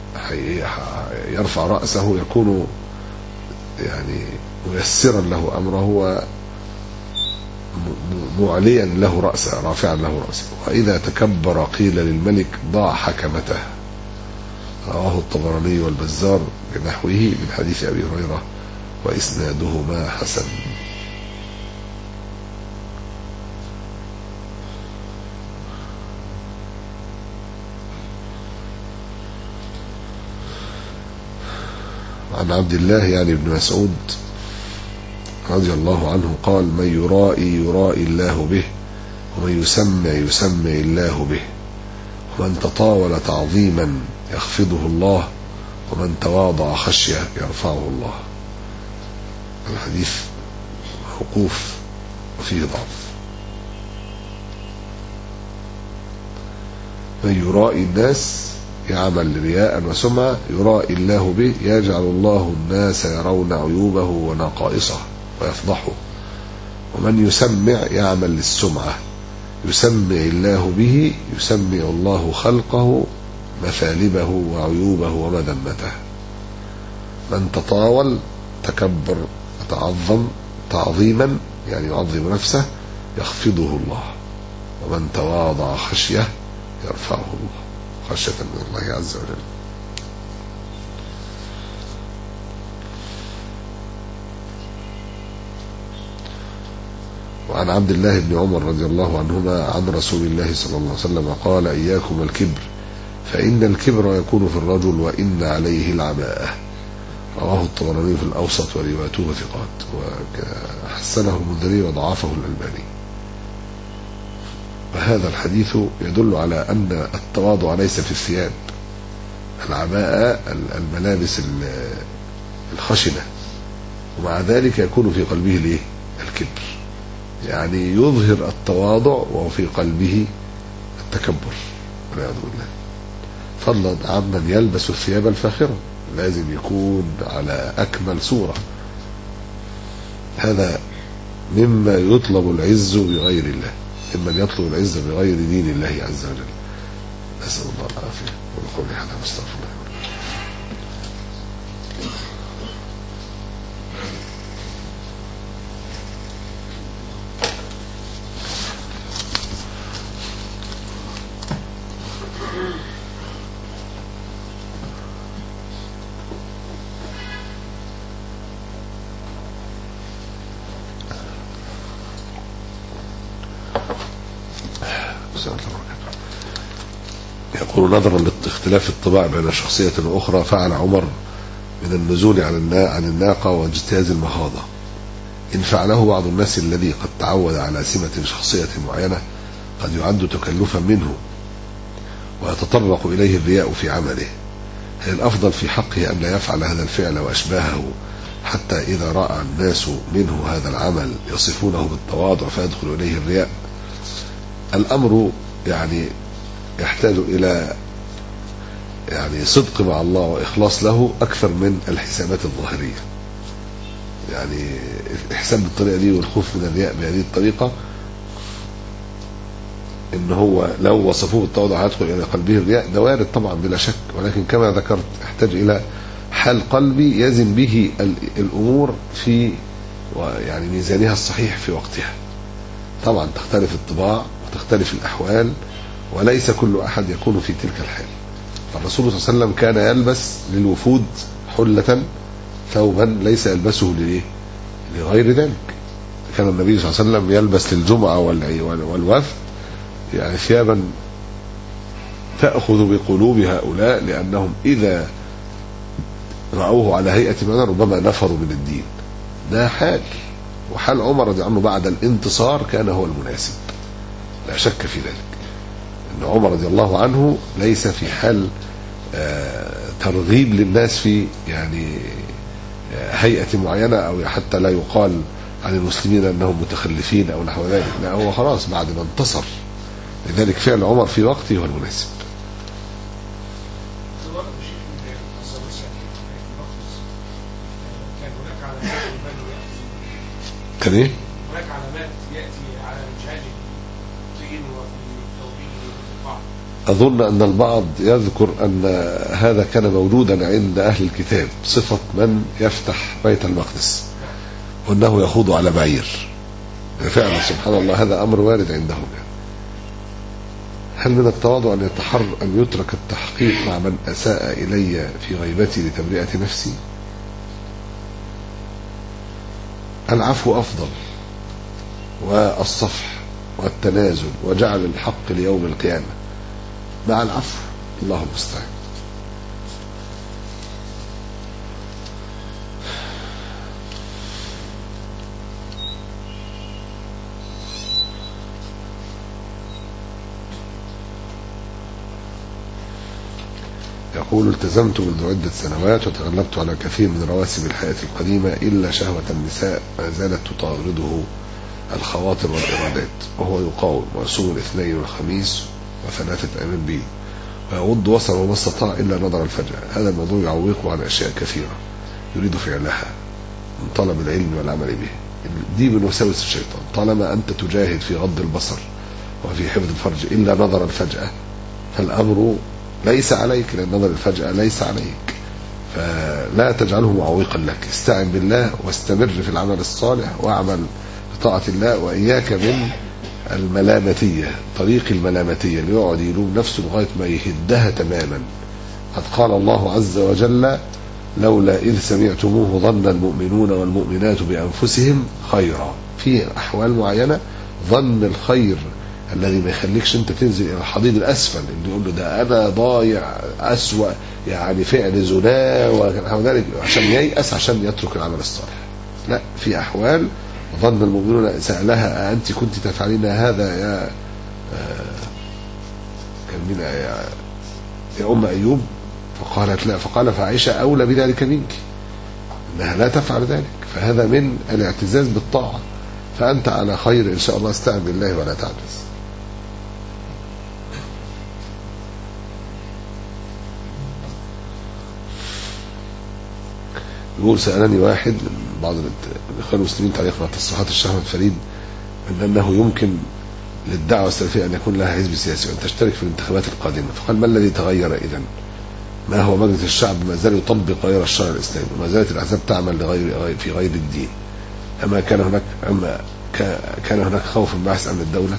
يرفع رأسه يكون يعني ميسرا له أمره معليا له رأسه رافعا له رأسه وإذا تكبر قيل للملك ضع حكمته رواه الطبراني والبزار بنحوه من حديث أبي هريرة وإسنادهما حسن عن عبد الله يعني ابن مسعود رضي الله عنه قال من يرائي يرائي الله به ومن يسمع يسمع الله به ومن تطاول تعظيما يخفضه الله ومن تواضع خشية يرفعه الله الحديث وقوف وفيه ضعف من يرائي الناس يعمل رياء وسمعة يرائي الله به يجعل الله الناس يرون عيوبه ونقائصه ويفضحه ومن يسمع يعمل للسمعة يسمع الله به يسمع الله خلقه مثالبه وعيوبه ومذمته من تطاول تكبر وتعظم تعظيما يعني يعظم نفسه يخفضه الله ومن تواضع خشية يرفعه الله خشية من الله عز وجل وعن عبد الله بن عمر رضي الله عنهما عن رسول الله صلى الله عليه وسلم قال إياكم الكبر فإن الكبر يكون في الرجل وإن عليه العباءة رواه الطبراني في الأوسط وروايته ثقات وحسنه المنذري وضعفه الألباني وهذا الحديث يدل على أن التواضع ليس في الثياب العباءة الملابس الخشنة ومع ذلك يكون في قلبه الايه الكبر يعني يظهر التواضع وفي قلبه التكبر والعياذ بالله فضلا عمن يلبس الثياب الفاخرة لازم يكون على أكمل صورة هذا مما يطلب العز بغير الله ممن يطلب العز بغير دين الله عز وجل نسأل الله العافية ونقول هذا واستغفر الله يقول نظرا لاختلاف الطباع بين شخصية وأخرى فعل عمر من النزول عن عن الناقة واجتياز المخاضة إن فعله بعض الناس الذي قد تعود على سمة شخصية معينة قد يعد تكلفا منه ويتطرق إليه الرياء في عمله هل الأفضل في حقه أن لا يفعل هذا الفعل وأشباهه حتى إذا رأى الناس منه هذا العمل يصفونه بالتواضع فيدخل إليه الرياء الأمر يعني يحتاج إلى يعني صدق مع الله وإخلاص له أكثر من الحسابات الظاهرية يعني الإحسان بالطريقة دي والخوف من الرياء بهذه الطريقة إن هو لو وصفوه بالتواضع هيدخل إلى قلبه الرياء ده وارد طبعا بلا شك ولكن كما ذكرت يحتاج إلى حال قلبي يزن به الأمور في يعني ميزانها الصحيح في وقتها طبعا تختلف الطباع وتختلف الأحوال وليس كل أحد يكون في تلك الحال فالرسول صلى الله عليه وسلم كان يلبس للوفود حلة ثوبا ليس يلبسه لإيه؟ لغير ذلك كان النبي صلى الله عليه وسلم يلبس للجمعة والوفد يعني ثيابا تأخذ بقلوب هؤلاء لأنهم إذا رأوه على هيئة من ربما نفروا من الدين ده حال وحال عمر رضي عنه بعد الانتصار كان هو المناسب لا شك في ذلك ان عمر رضي الله عنه ليس في حال ترغيب للناس في يعني هيئة معينة أو حتى لا يقال عن المسلمين أنهم متخلفين أو نحو ذلك لا هو خلاص بعد ما انتصر لذلك فعل عمر في وقته هو المناسب كان ايه؟ هناك علامات ياتي على رجال الدين وفي توبيه أظن أن البعض يذكر أن هذا كان موجودا عند أهل الكتاب صفة من يفتح بيت المقدس وأنه يخوض على بعير فعلا سبحان الله هذا أمر وارد عندهم يعني. هل من التواضع أن يتحر أن يترك التحقيق مع من أساء إلي في غيبتي لتبرئة نفسي العفو أفضل والصفح والتنازل وجعل الحق ليوم القيامة مع العفو الله المستعان يقول التزمت منذ عدة سنوات وتغلبت على كثير من رواسب الحياة القديمة إلا شهوة النساء ما زالت تطارده الخواطر والإرادات وهو يقاوم ويصوم الاثنين والخميس وثلاثة أيام بيل ويغض بصره ما استطاع إلا نظر الفجأة هذا الموضوع يعوقه عن أشياء كثيرة يريد فعلها من طلب العلم والعمل به دي من وساوس الشيطان طالما أنت تجاهد في غض البصر وفي حفظ الفرج إلا نظر الفجأة فالأمر ليس عليك لأن نظر الفجأة ليس عليك فلا تجعله معوقا لك استعن بالله واستمر في العمل الصالح واعمل بطاعة الله وإياك من الملامتية طريق الملامتية اللي يقعد يلوم نفسه لغاية ما يهدها تماما قد قال الله عز وجل لولا إذ سمعتموه ظن المؤمنون والمؤمنات بأنفسهم خيرا في أحوال معينة ظن الخير الذي ما يخليكش انت تنزل الى الحضيض الاسفل اللي يقول له ده انا ضايع اسوا يعني فعل زنا ونحو ذلك عشان ييأس عشان يترك العمل الصالح لا في احوال ظن المؤمنون سالها انت كنت تفعلين هذا يا آه، كان من يا, يا ام ايوب فقالت لا فقال فعائشه اولى بذلك منك انها لا تفعل ذلك فهذا من الاعتزاز بالطاعه فانت على خير ان شاء الله استعن بالله ولا تعجز يقول سألني واحد من بعض الإخوان المسلمين تعليق على تصريحات الشيخ أحمد فريد أن أنه يمكن للدعوة السلفية أن يكون لها حزب سياسي وأن تشترك في الانتخابات القادمة فقال ما الذي تغير إذا ما هو مجلس الشعب ما زال يطبق غير الشرع الإسلامي وما زالت الأحزاب تعمل لغير غير- في غير الدين أما كان هناك أما كا- كان هناك خوف من بحث أمن الدولة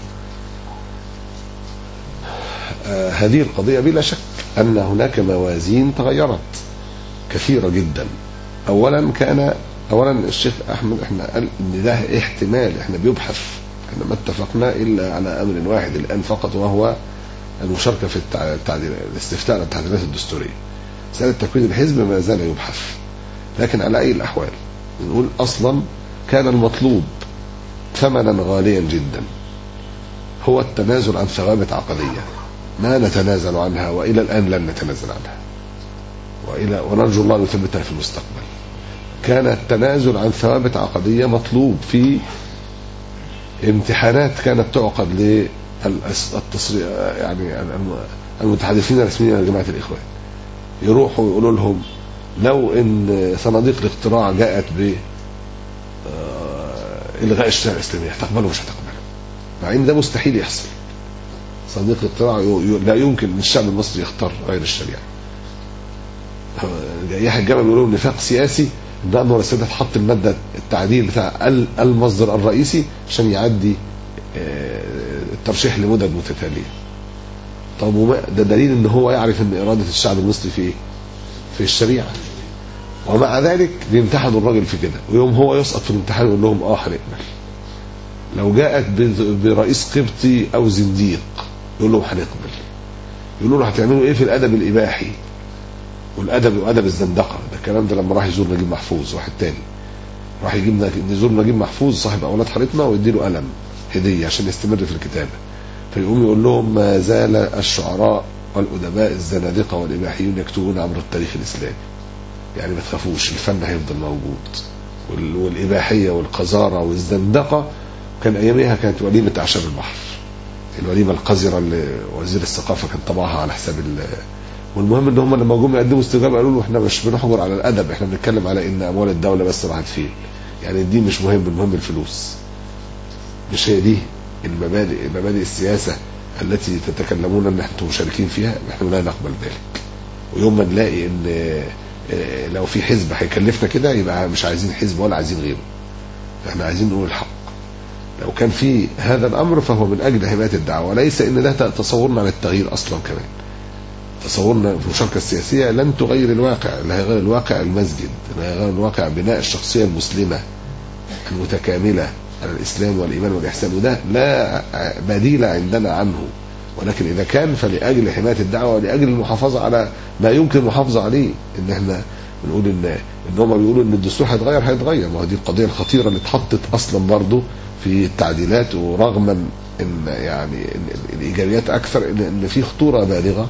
آه، هذه القضية بلا شك أن هناك موازين تغيرت كثيرة جدا اولا كان اولا الشيخ احمد احنا قال ان ده احتمال احنا بيبحث احنا ما اتفقنا الا على امر واحد الان فقط وهو المشاركه في التع- التعديل الاستفتاء على التعديلات الدستوريه مساله تكوين الحزب ما زال يبحث لكن على اي الاحوال نقول اصلا كان المطلوب ثمنا غاليا جدا هو التنازل عن ثوابت عقديه ما نتنازل عنها والى الان لن نتنازل عنها والى ونرجو الله ان يثبتها في المستقبل كان التنازل عن ثوابت عقديه مطلوب في امتحانات كانت تعقد للتصريح يعني الم- المتحدثين الرسميين لجماعه الاخوان يروحوا يقولوا لهم لو ان صناديق الاقتراع جاءت ب آه، الغاء الشريعه الاسلاميه هتقبلوا مش هتقبلوا مع ان ده مستحيل يحصل صناديق الاقتراع ي- ي- لا يمكن ان الشعب المصري يختار غير الشريعه يحيى الجامع بيقولوا نفاق سياسي ان انور السادات حط الماده التعديل بتاع ال- المصدر الرئيسي عشان يعدي آه، الترشيح لمدد متتاليه. طب وما ده دليل ان هو يعرف ان اراده الشعب المصري في ايه؟ في الشريعه. ومع ذلك بيمتحنوا الراجل في كده ويوم هو يسقط في الامتحان يقول لهم اه هنقبل. لو جاءت ب- برئيس قبطي او زنديق يقول لهم هنقبل. يقولوا له هتعملوا ايه في الادب الاباحي؟ والادب وادب الزندقه ده الكلام ده لما راح يزور نجيب محفوظ واحد تاني راح يجيب نج- يزور نجيب محفوظ صاحب اولاد حارتنا ويديله قلم هديه عشان يستمر في الكتابه فيقوم يقول لهم ما زال الشعراء والادباء الزنادقه والاباحيون يكتبون عبر التاريخ الاسلامي يعني ما تخافوش الفن هيفضل موجود وال- والاباحيه والقذاره والزندقه كان اياميها كانت وليمه اعشاب البحر الوليمه القذره اللي وزير الثقافه كان طبعها على حساب ال- والمهم ان هم لما جم يقدموا استجابه قالوا له احنا مش بنحجر على الادب احنا بنتكلم على ان اموال الدوله بس راحت فين يعني الدين مش مهم المهم الفلوس مش هي دي المبادئ مبادئ السياسه التي تتكلمون ان انتم مشاركين فيها احنا لا نقبل ذلك ويوم ما نلاقي ان آه، لو في حزب هيكلفنا كده يبقى مش عايزين حزب ولا عايزين غيره احنا عايزين نقول الحق لو كان في هذا الامر فهو من اجل حمايه الدعوه وليس ان ده تصورنا عن التغيير اصلا كمان تصورنا في المشاركه السياسيه لن تغير الواقع اللي هيغير الواقع المسجد اللي هيغير الواقع بناء الشخصيه المسلمه المتكامله على الاسلام والايمان والاحسان وده لا بديل عندنا عنه ولكن اذا كان فلاجل حمايه الدعوه ولاجل المحافظه على ما يمكن المحافظه عليه ان احنا بنقول ان ان هم بيقولوا ان الدستور هيتغير هيتغير ما هو دي القضيه الخطيره اللي اتحطت اصلا برضه في التعديلات ورغما ان يعني إن الايجابيات اكثر ان ان في خطوره بالغه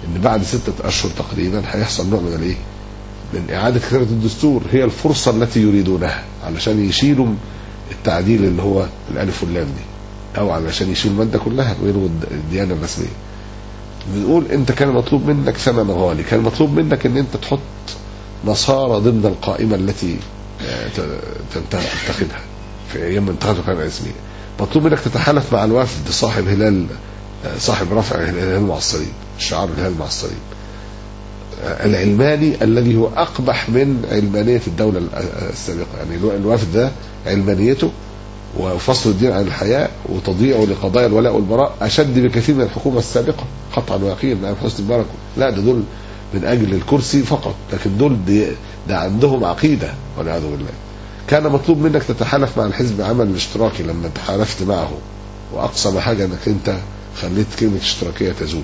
ان بعد ستة اشهر تقريبا هيحصل نوع من الايه من اعادة كتابة الدستور هي الفرصة التي يريدونها علشان يشيلوا التعديل اللي هو الالف واللام دي او علشان يشيلوا المادة كلها ويلغوا الد- الديانة الرسمية بنقول انت كان مطلوب منك ثمن غالي كان مطلوب منك ان انت تحط نصارى ضمن القائمة التي آه، ت- تنت- تتخذها في ايام انتخابات القائمة الرسمية مطلوب منك تتحالف مع الوفد صاحب هلال آه، صاحب رفع الهلال مع الصليب شعار الهلال مع الصليب آه، العلماني الذي هو اقبح من علمانية الدولة ال- آه، السابقة يعني الو- الوفد ده علمانيته وفصل الدين عن الحياة وتضييعه لقضايا الولاء والبراء أشد بكثير من الحكومة السابقة قطعا ويقينا نعم حسني مبارك لا ده دول من أجل الكرسي فقط لكن دول دي ده عندهم عقيدة والعياذ بالله كان مطلوب منك تتحالف مع الحزب العمل الاشتراكي لما تحالفت معه وأقصى ما حاجة أنك أنت خليت كلمة اشتراكية تزول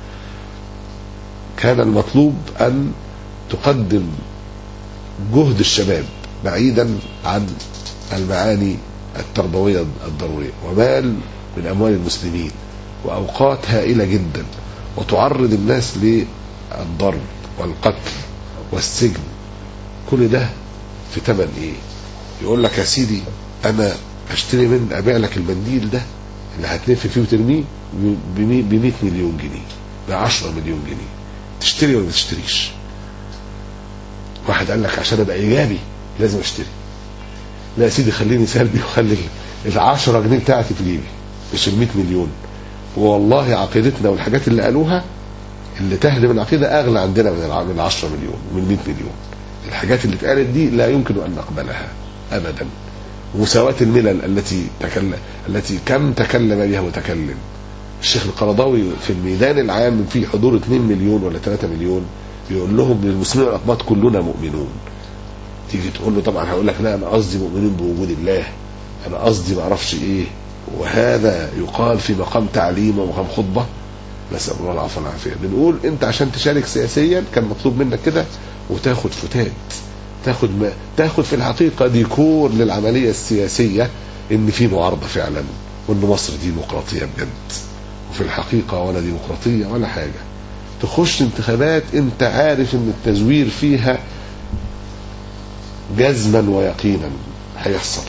كان المطلوب أن تقدم جهد الشباب بعيدا عن المعاني التربوية الضرورية ومال من أموال المسلمين وأوقات هائلة جدا وتعرض الناس للضرب والقتل والسجن كل ده في ثمن ايه يقول لك يا سيدي انا اشتري من ابيع لك المنديل ده اللي هتلف فيه وترميه ب 100 مليون جنيه ب 10 مليون جنيه تشتري ولا ما تشتريش واحد قال لك عشان ابقى ايجابي لازم اشتري لا يا سيدي خليني سلبي وخلي ال 10 جنيه بتاعتي في جيبي مش ال 100 مليون والله عقيدتنا والحاجات اللي قالوها اللي تهدم العقيده اغلى عندنا من الع- من 10 مليون ومن 100 مليون الحاجات اللي اتقالت دي لا يمكن ان نقبلها ابدا مساواة الملل التي تكلم التي كم تكلم بها متكلم الشيخ القرضاوي في الميدان العام في حضور 2 مليون ولا 3 مليون بيقول لهم للمسلمين والاقباط كلنا مؤمنون تيجي تقول له طبعا هيقول لك لا انا قصدي مؤمنين بوجود الله انا قصدي ما اعرفش ايه وهذا يقال في مقام تعليم ومقام خطبه نسال الله العفو والعافيه بنقول انت عشان تشارك سياسيا كان مطلوب منك كده وتاخد فتات تاخد ما تاخد في الحقيقه ديكور للعمليه السياسيه ان في معارضه فعلا وان مصر ديمقراطيه بجد وفي الحقيقه ولا ديمقراطيه ولا حاجه تخش انتخابات انت عارف ان التزوير فيها جزما ويقينا هيحصل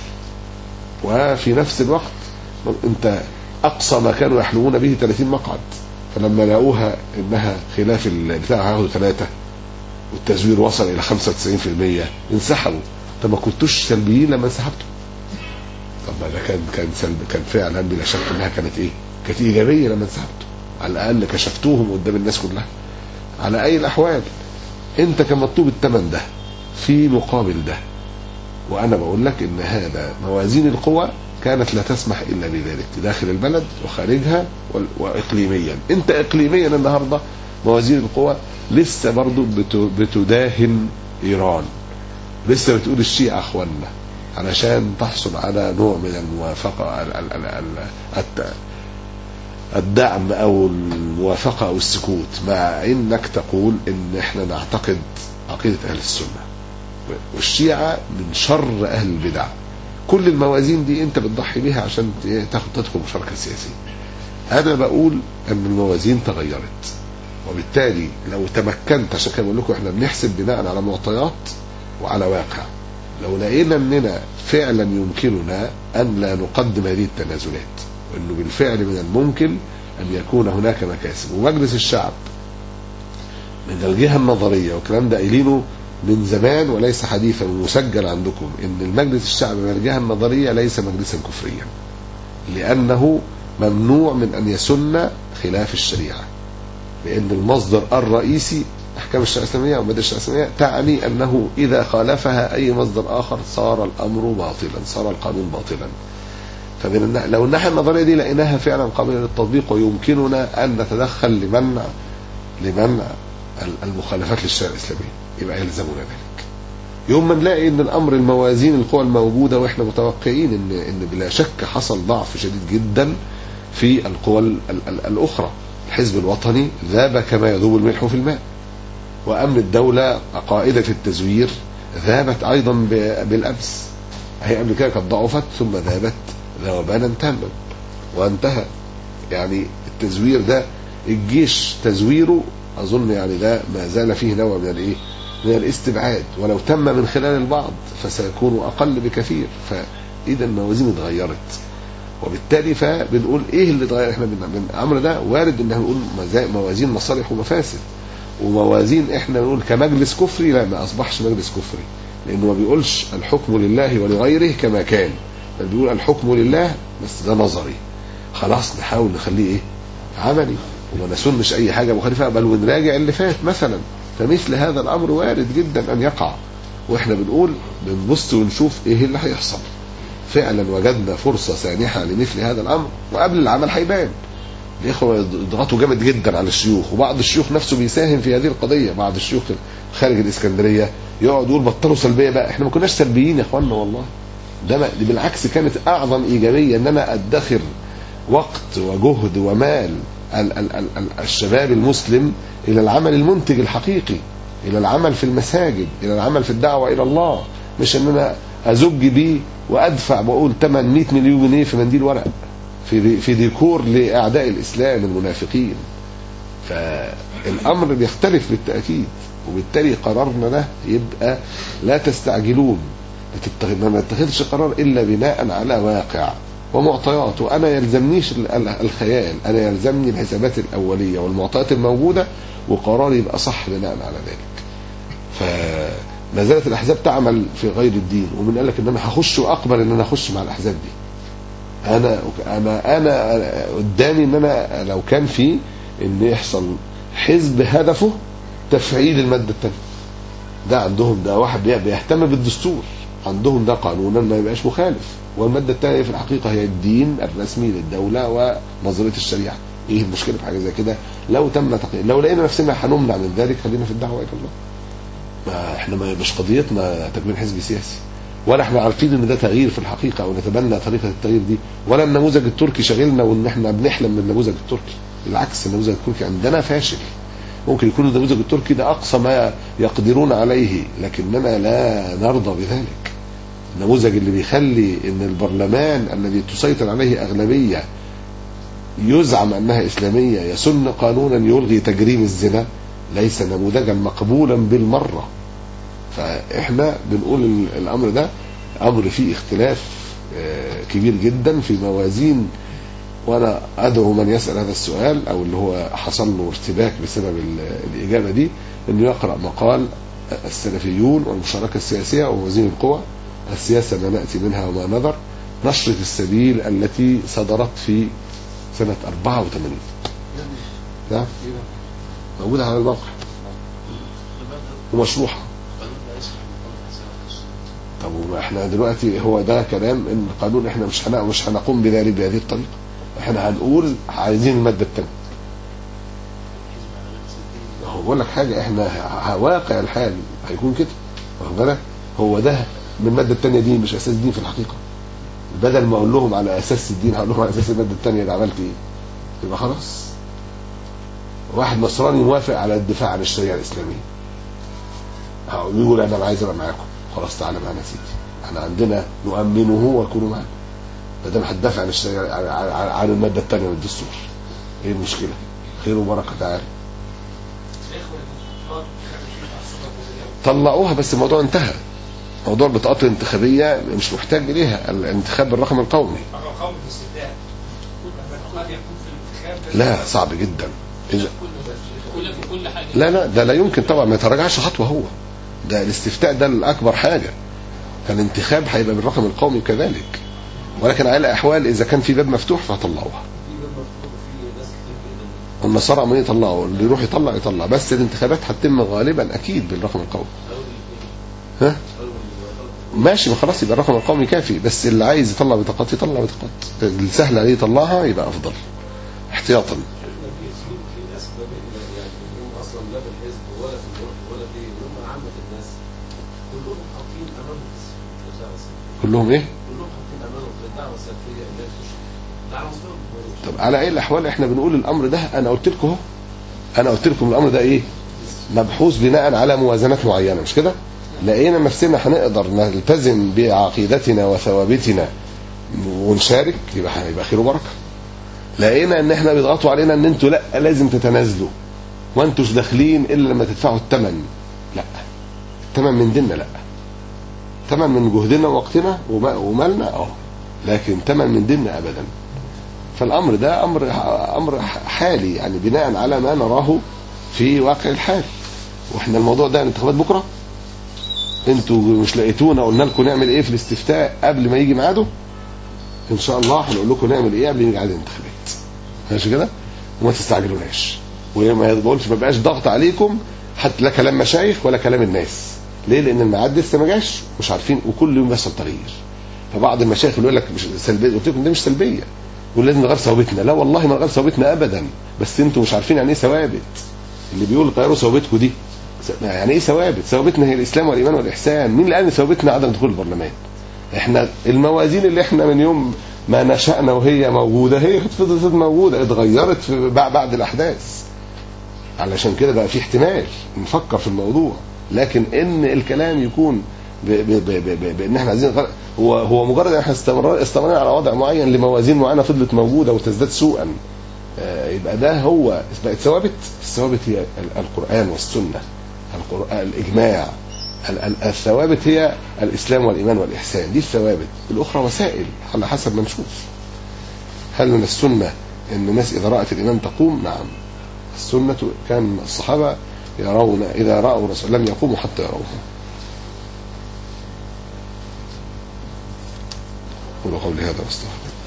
وفي نفس الوقت انت اقصى ما كانوا يحلمون به 30 مقعد فلما لقوها انها خلاف البتاع هياخدوا ثلاثه والتزوير وصل الى 95% انسحبوا طب ما كنتوش سلبيين لما انسحبتوا طب ما ده كان كان سلب كان فعلا بلا شك انها كانت ايه؟ كانت ايجابيه لما انسحبتوا على الاقل كشفتوهم قدام الناس كلها على اي الاحوال انت كان مطلوب الثمن ده في مقابل ده وانا بقول لك ان هذا موازين القوى كانت لا تسمح الا بذلك داخل البلد وخارجها وال- واقليميا انت اقليميا النهارده موازين القوى لسه برضو بت- بتداهن ايران لسه بتقول الشيعة اخوانا علشان تحصل على نوع من الموافقة ال- ال- ال- ال- الت- الدعم او الموافقة او السكوت مع انك تقول ان احنا نعتقد عقيدة اهل السنة والشيعة من شر اهل البدع كل الموازين دي انت بتضحي بيها عشان ت- تاخد تدخل مشاركة سياسية انا بقول ان الموازين تغيرت وبالتالي لو تمكنت عشان كده بقول لكم احنا بنحسب بناء على معطيات وعلى واقع لو لقينا اننا فعلا يمكننا ان لا نقدم هذه التنازلات وانه بالفعل من الممكن ان يكون هناك مكاسب ومجلس الشعب من الجهه النظريه والكلام ده قايلينه من زمان وليس حديثا ومسجل عندكم ان المجلس الشعب من الجهه النظريه ليس مجلسا كفريا لانه ممنوع من ان يسن خلاف الشريعه لان المصدر الرئيسي احكام الشريعه الاسلاميه او مدى الشريعه الاسلاميه تعني انه اذا خالفها اي مصدر اخر صار الامر باطلا صار القانون باطلا فمن الناحية لو الناحيه النظريه دي لقيناها فعلا قابله للتطبيق ويمكننا ان نتدخل لمنع لمنع المخالفات للشريعه الاسلاميه يبقى يلزمنا ذلك يوم ما نلاقي ان الامر الموازين القوى الموجوده واحنا متوقعين ان ان بلا شك حصل ضعف شديد جدا في القوى ال- ال- الاخرى الحزب الوطني ذاب كما يذوب الملح في الماء وامن الدوله قائده التزوير ذابت ايضا ب- بالامس هي قبل كده كانت ضعفت ثم ذابت ذوبانا تاما وانتهى يعني التزوير ده الجيش تزويره اظن يعني ده ما زال فيه نوع من الايه من الاستبعاد ولو تم من خلال البعض فسيكون اقل بكثير فاذا الموازين اتغيرت وبالتالي فبنقول ايه اللي اتغير احنا بن- من الامر ده وارد ان احنا نقول مزا- موازين مصالح ومفاسد وموازين احنا نقول كمجلس كفري لا ما اصبحش مجلس كفري لانه ما بيقولش الحكم لله ولغيره كما كان بل بيقول الحكم لله بس ده نظري خلاص نحاول نخليه ايه عملي وما نسنش اي حاجه مخالفه بل ونراجع اللي فات مثلا فمثل هذا الامر وارد جدا ان يقع واحنا بنقول بنبص ونشوف ايه اللي هيحصل فعلا وجدنا فرصه سانحه لمثل هذا الامر وقبل العمل هيبان الاخوه يضغطوا جامد جدا على الشيوخ وبعض الشيوخ نفسه بيساهم في هذه القضيه بعض الشيوخ خارج الاسكندريه يقعد يقول بطلوا سلبيه بقى احنا ما كناش سلبيين يا اخوانا والله ده ما- دي بالعكس كانت اعظم ايجابيه ان انا ادخر وقت وجهد ومال ال- ال- ال- ال- الشباب المسلم الى العمل المنتج الحقيقي الى العمل في المساجد الى العمل في الدعوه الى الله مش ان انا ازج بيه وادفع واقول 800 مليون جنيه في منديل ورق في في ديكور لاعداء الاسلام المنافقين فالامر بيختلف بالتاكيد وبالتالي قرارنا ده يبقى لا تستعجلون بتتخذ- ما نتخذش قرار الا بناء على واقع ومعطيات وانا يلزمنيش ال- ال- الخيال انا يلزمني الحسابات الاوليه والمعطيات الموجوده وقراري يبقى صح بناء على ذلك فما زالت الاحزاب تعمل في غير الدين ومن قال لك ان انا هخش واقبل ان انا اخش مع الاحزاب دي انا انا انا قدامي ان انا لو كان في ان يحصل حزب هدفه تفعيل الماده الثانيه ده عندهم ده واحد بي- بيهتم بالدستور عندهم ده قانونا ما يبقاش مخالف والماده الثانيه في الحقيقه هي الدين الرسمي للدوله ونظريه الشريعه ايه المشكله في حاجه زي كده لو تم تقييم لو لقينا نفسنا هنمنع من ذلك خلينا في الدعوه الى الله ما احنا ما مش قضيتنا تكوين حزب سياسي ولا احنا عارفين ان ده تغيير في الحقيقه او نتبنى طريقه التغيير دي ولا النموذج التركي شاغلنا وان احنا بنحلم من النموذج التركي بالعكس النموذج التركي عندنا فاشل ممكن يكون النموذج التركي ده اقصى ما يقدرون عليه لكننا لا نرضى بذلك النموذج اللي بيخلي ان البرلمان الذي تسيطر عليه اغلبيه يزعم انها اسلاميه يسن قانونا يلغي تجريم الزنا ليس نموذجا مقبولا بالمره فاحنا بنقول ال- الامر ده امر فيه اختلاف آه، كبير جدا في موازين وانا ادعو من يسال هذا السؤال او اللي هو حصل له ارتباك بسبب ال- الاجابه دي انه يقرا مقال السلفيون والمشاركه السياسيه وموازين القوى السياسه ما ناتي منها وما نذر نشره السبيل التي صدرت في سنه 84 نعم موجوده على الموقع ومشروحه القانون لا يسمح بقول حسنات السنة. طب وما احنا دلوقتي هو ده كلام ان القانون احنا مش هن- مش هنقوم بذلك بهذه الطريقه احنا هنقول عايزين الماده الثانيه هو بقول لك حاجه احنا ه- واقع الحال هيكون كده واخد بالك هو ده من الماده الثانيه دي مش اساس دين في الحقيقه بدل ما اقول لهم على اساس الدين هقول لهم على اساس الماده الثانيه اللي عملت ايه يبقى خلاص واحد نصراني موافق على الدفاع عن الشريعه الاسلاميه هقول يقول انا عايز ابقى معاكم خلاص تعالى معانا يا سيدي احنا عندنا نؤمنه ويكونوا معانا ما دام هتدافع عن الشريعه عن, عن, عن الماده الثانيه من الدستور ايه المشكله؟ خير وبركه تعالى الاخوه الدكتور كانوا في الصوره طلعوها بس الموضوع انتهى موضوع البطاقات الانتخابيه مش محتاج اليها الانتخاب بالرقم القومي رقم قومي الاستفتاء قد يكون في الانتخاب لا صعب جدا إذا كل في كل حاجة لا لا ده لا يمكن طبعا ما يتراجعش خطوه هو ده الاستفتاء ده الاكبر حاجه فالانتخاب هيبقى بالرقم القومي كذلك ولكن على الاحوال اذا كان في باب مفتوح فهطلعوها النصارى عمالين يطلعوا اللي يروح يطلع يطلع بس الانتخابات هتتم غالبا اكيد بالرقم القومي ها ماشي ما خلاص يبقى الرقم القومي كافي بس اللي عايز يطلع بطاقات يطلع بطاقات السهل عليه يطلعها يبقى افضل احتياطا اصلا لا في الحزب ولا في الوقت ولا في هم عامه الناس كلهم حاطين امامهم الدعوه السلفيه كلهم ايه كلهم حاطين امامهم الدعوه السلفيه اللي هي تخش دعوه مصدر طب على اي الاحوال احنا بنقول الامر ده انا قلت لكم اهو انا قلت لكم الامر ده ايه مبحوث بناء على موازنات معينه مش كده لقينا نفسنا هنقدر نلتزم بعقيدتنا وثوابتنا ونشارك يبقى هيبقى خير وبركه لقينا ان احنا بيضغطوا علينا ان انتوا لا لازم تتنازلوا وانتوش داخلين الا لما تدفعوا الثمن لا الثمن من ديننا لا ثمن من جهدنا ووقتنا وما- ومالنا اه لكن ثمن من ديننا ابدا فالامر ده امر امر حالي يعني بناء على ما نراه في واقع الحال واحنا الموضوع ده انتخابات بكره انتوا مش لقيتونا قلنا لكم نعمل ايه في الاستفتاء قبل ما يجي ميعاده ان شاء الله هنقول لكم نعمل ايه قبل ما يجي ميعاد الانتخابات ماشي كده وما تستعجلوناش وما بقولش ما بقاش ضغط عليكم حتى لا كلام مشايخ ولا كلام الناس ليه لان الميعاد لسه ما جاش مش عارفين وكل يوم بيحصل تغيير فبعض المشايخ اللي يقول لك مش سلبيه قلت لكم دي مش سلبيه يقول لازم نغير ثوابتنا لا والله ما نغير ثوابتنا ابدا بس انتوا مش عارفين يعني ايه ثوابت اللي بيقول غيروا ثوابتكم دي يعني ايه ثوابت ثوابتنا هي الاسلام والايمان والاحسان مين اللي قال ان ثوابتنا عدم دخول البرلمان احنا الموازين اللي احنا من يوم ما نشأنا وهي موجودة هي فضلت موجودة اتغيرت في بعد بعد الأحداث علشان كده بقى في احتمال نفكر في الموضوع لكن ان الكلام يكون ب ب ب ب ب بان احنا عايزين نغير- هو هو مجرد ان احنا استمرار استمرنا على وضع معين لموازين معينه فضلت موجوده وتزداد سوءا آه، يبقى ده هو بقت ثوابت الثوابت هي ال- القران والسنه القرآن الاجماع ال- ال- الثوابت هي الاسلام والايمان والاحسان دي الثوابت الاخرى وسائل على حسب ما نشوف هل من السنه ان الناس اذا رات الامام تقوم نعم السنه كان الصحابه يرون اذا راوا رسول لم يقوموا حتى يروه قولوا قولي هذا واستغفر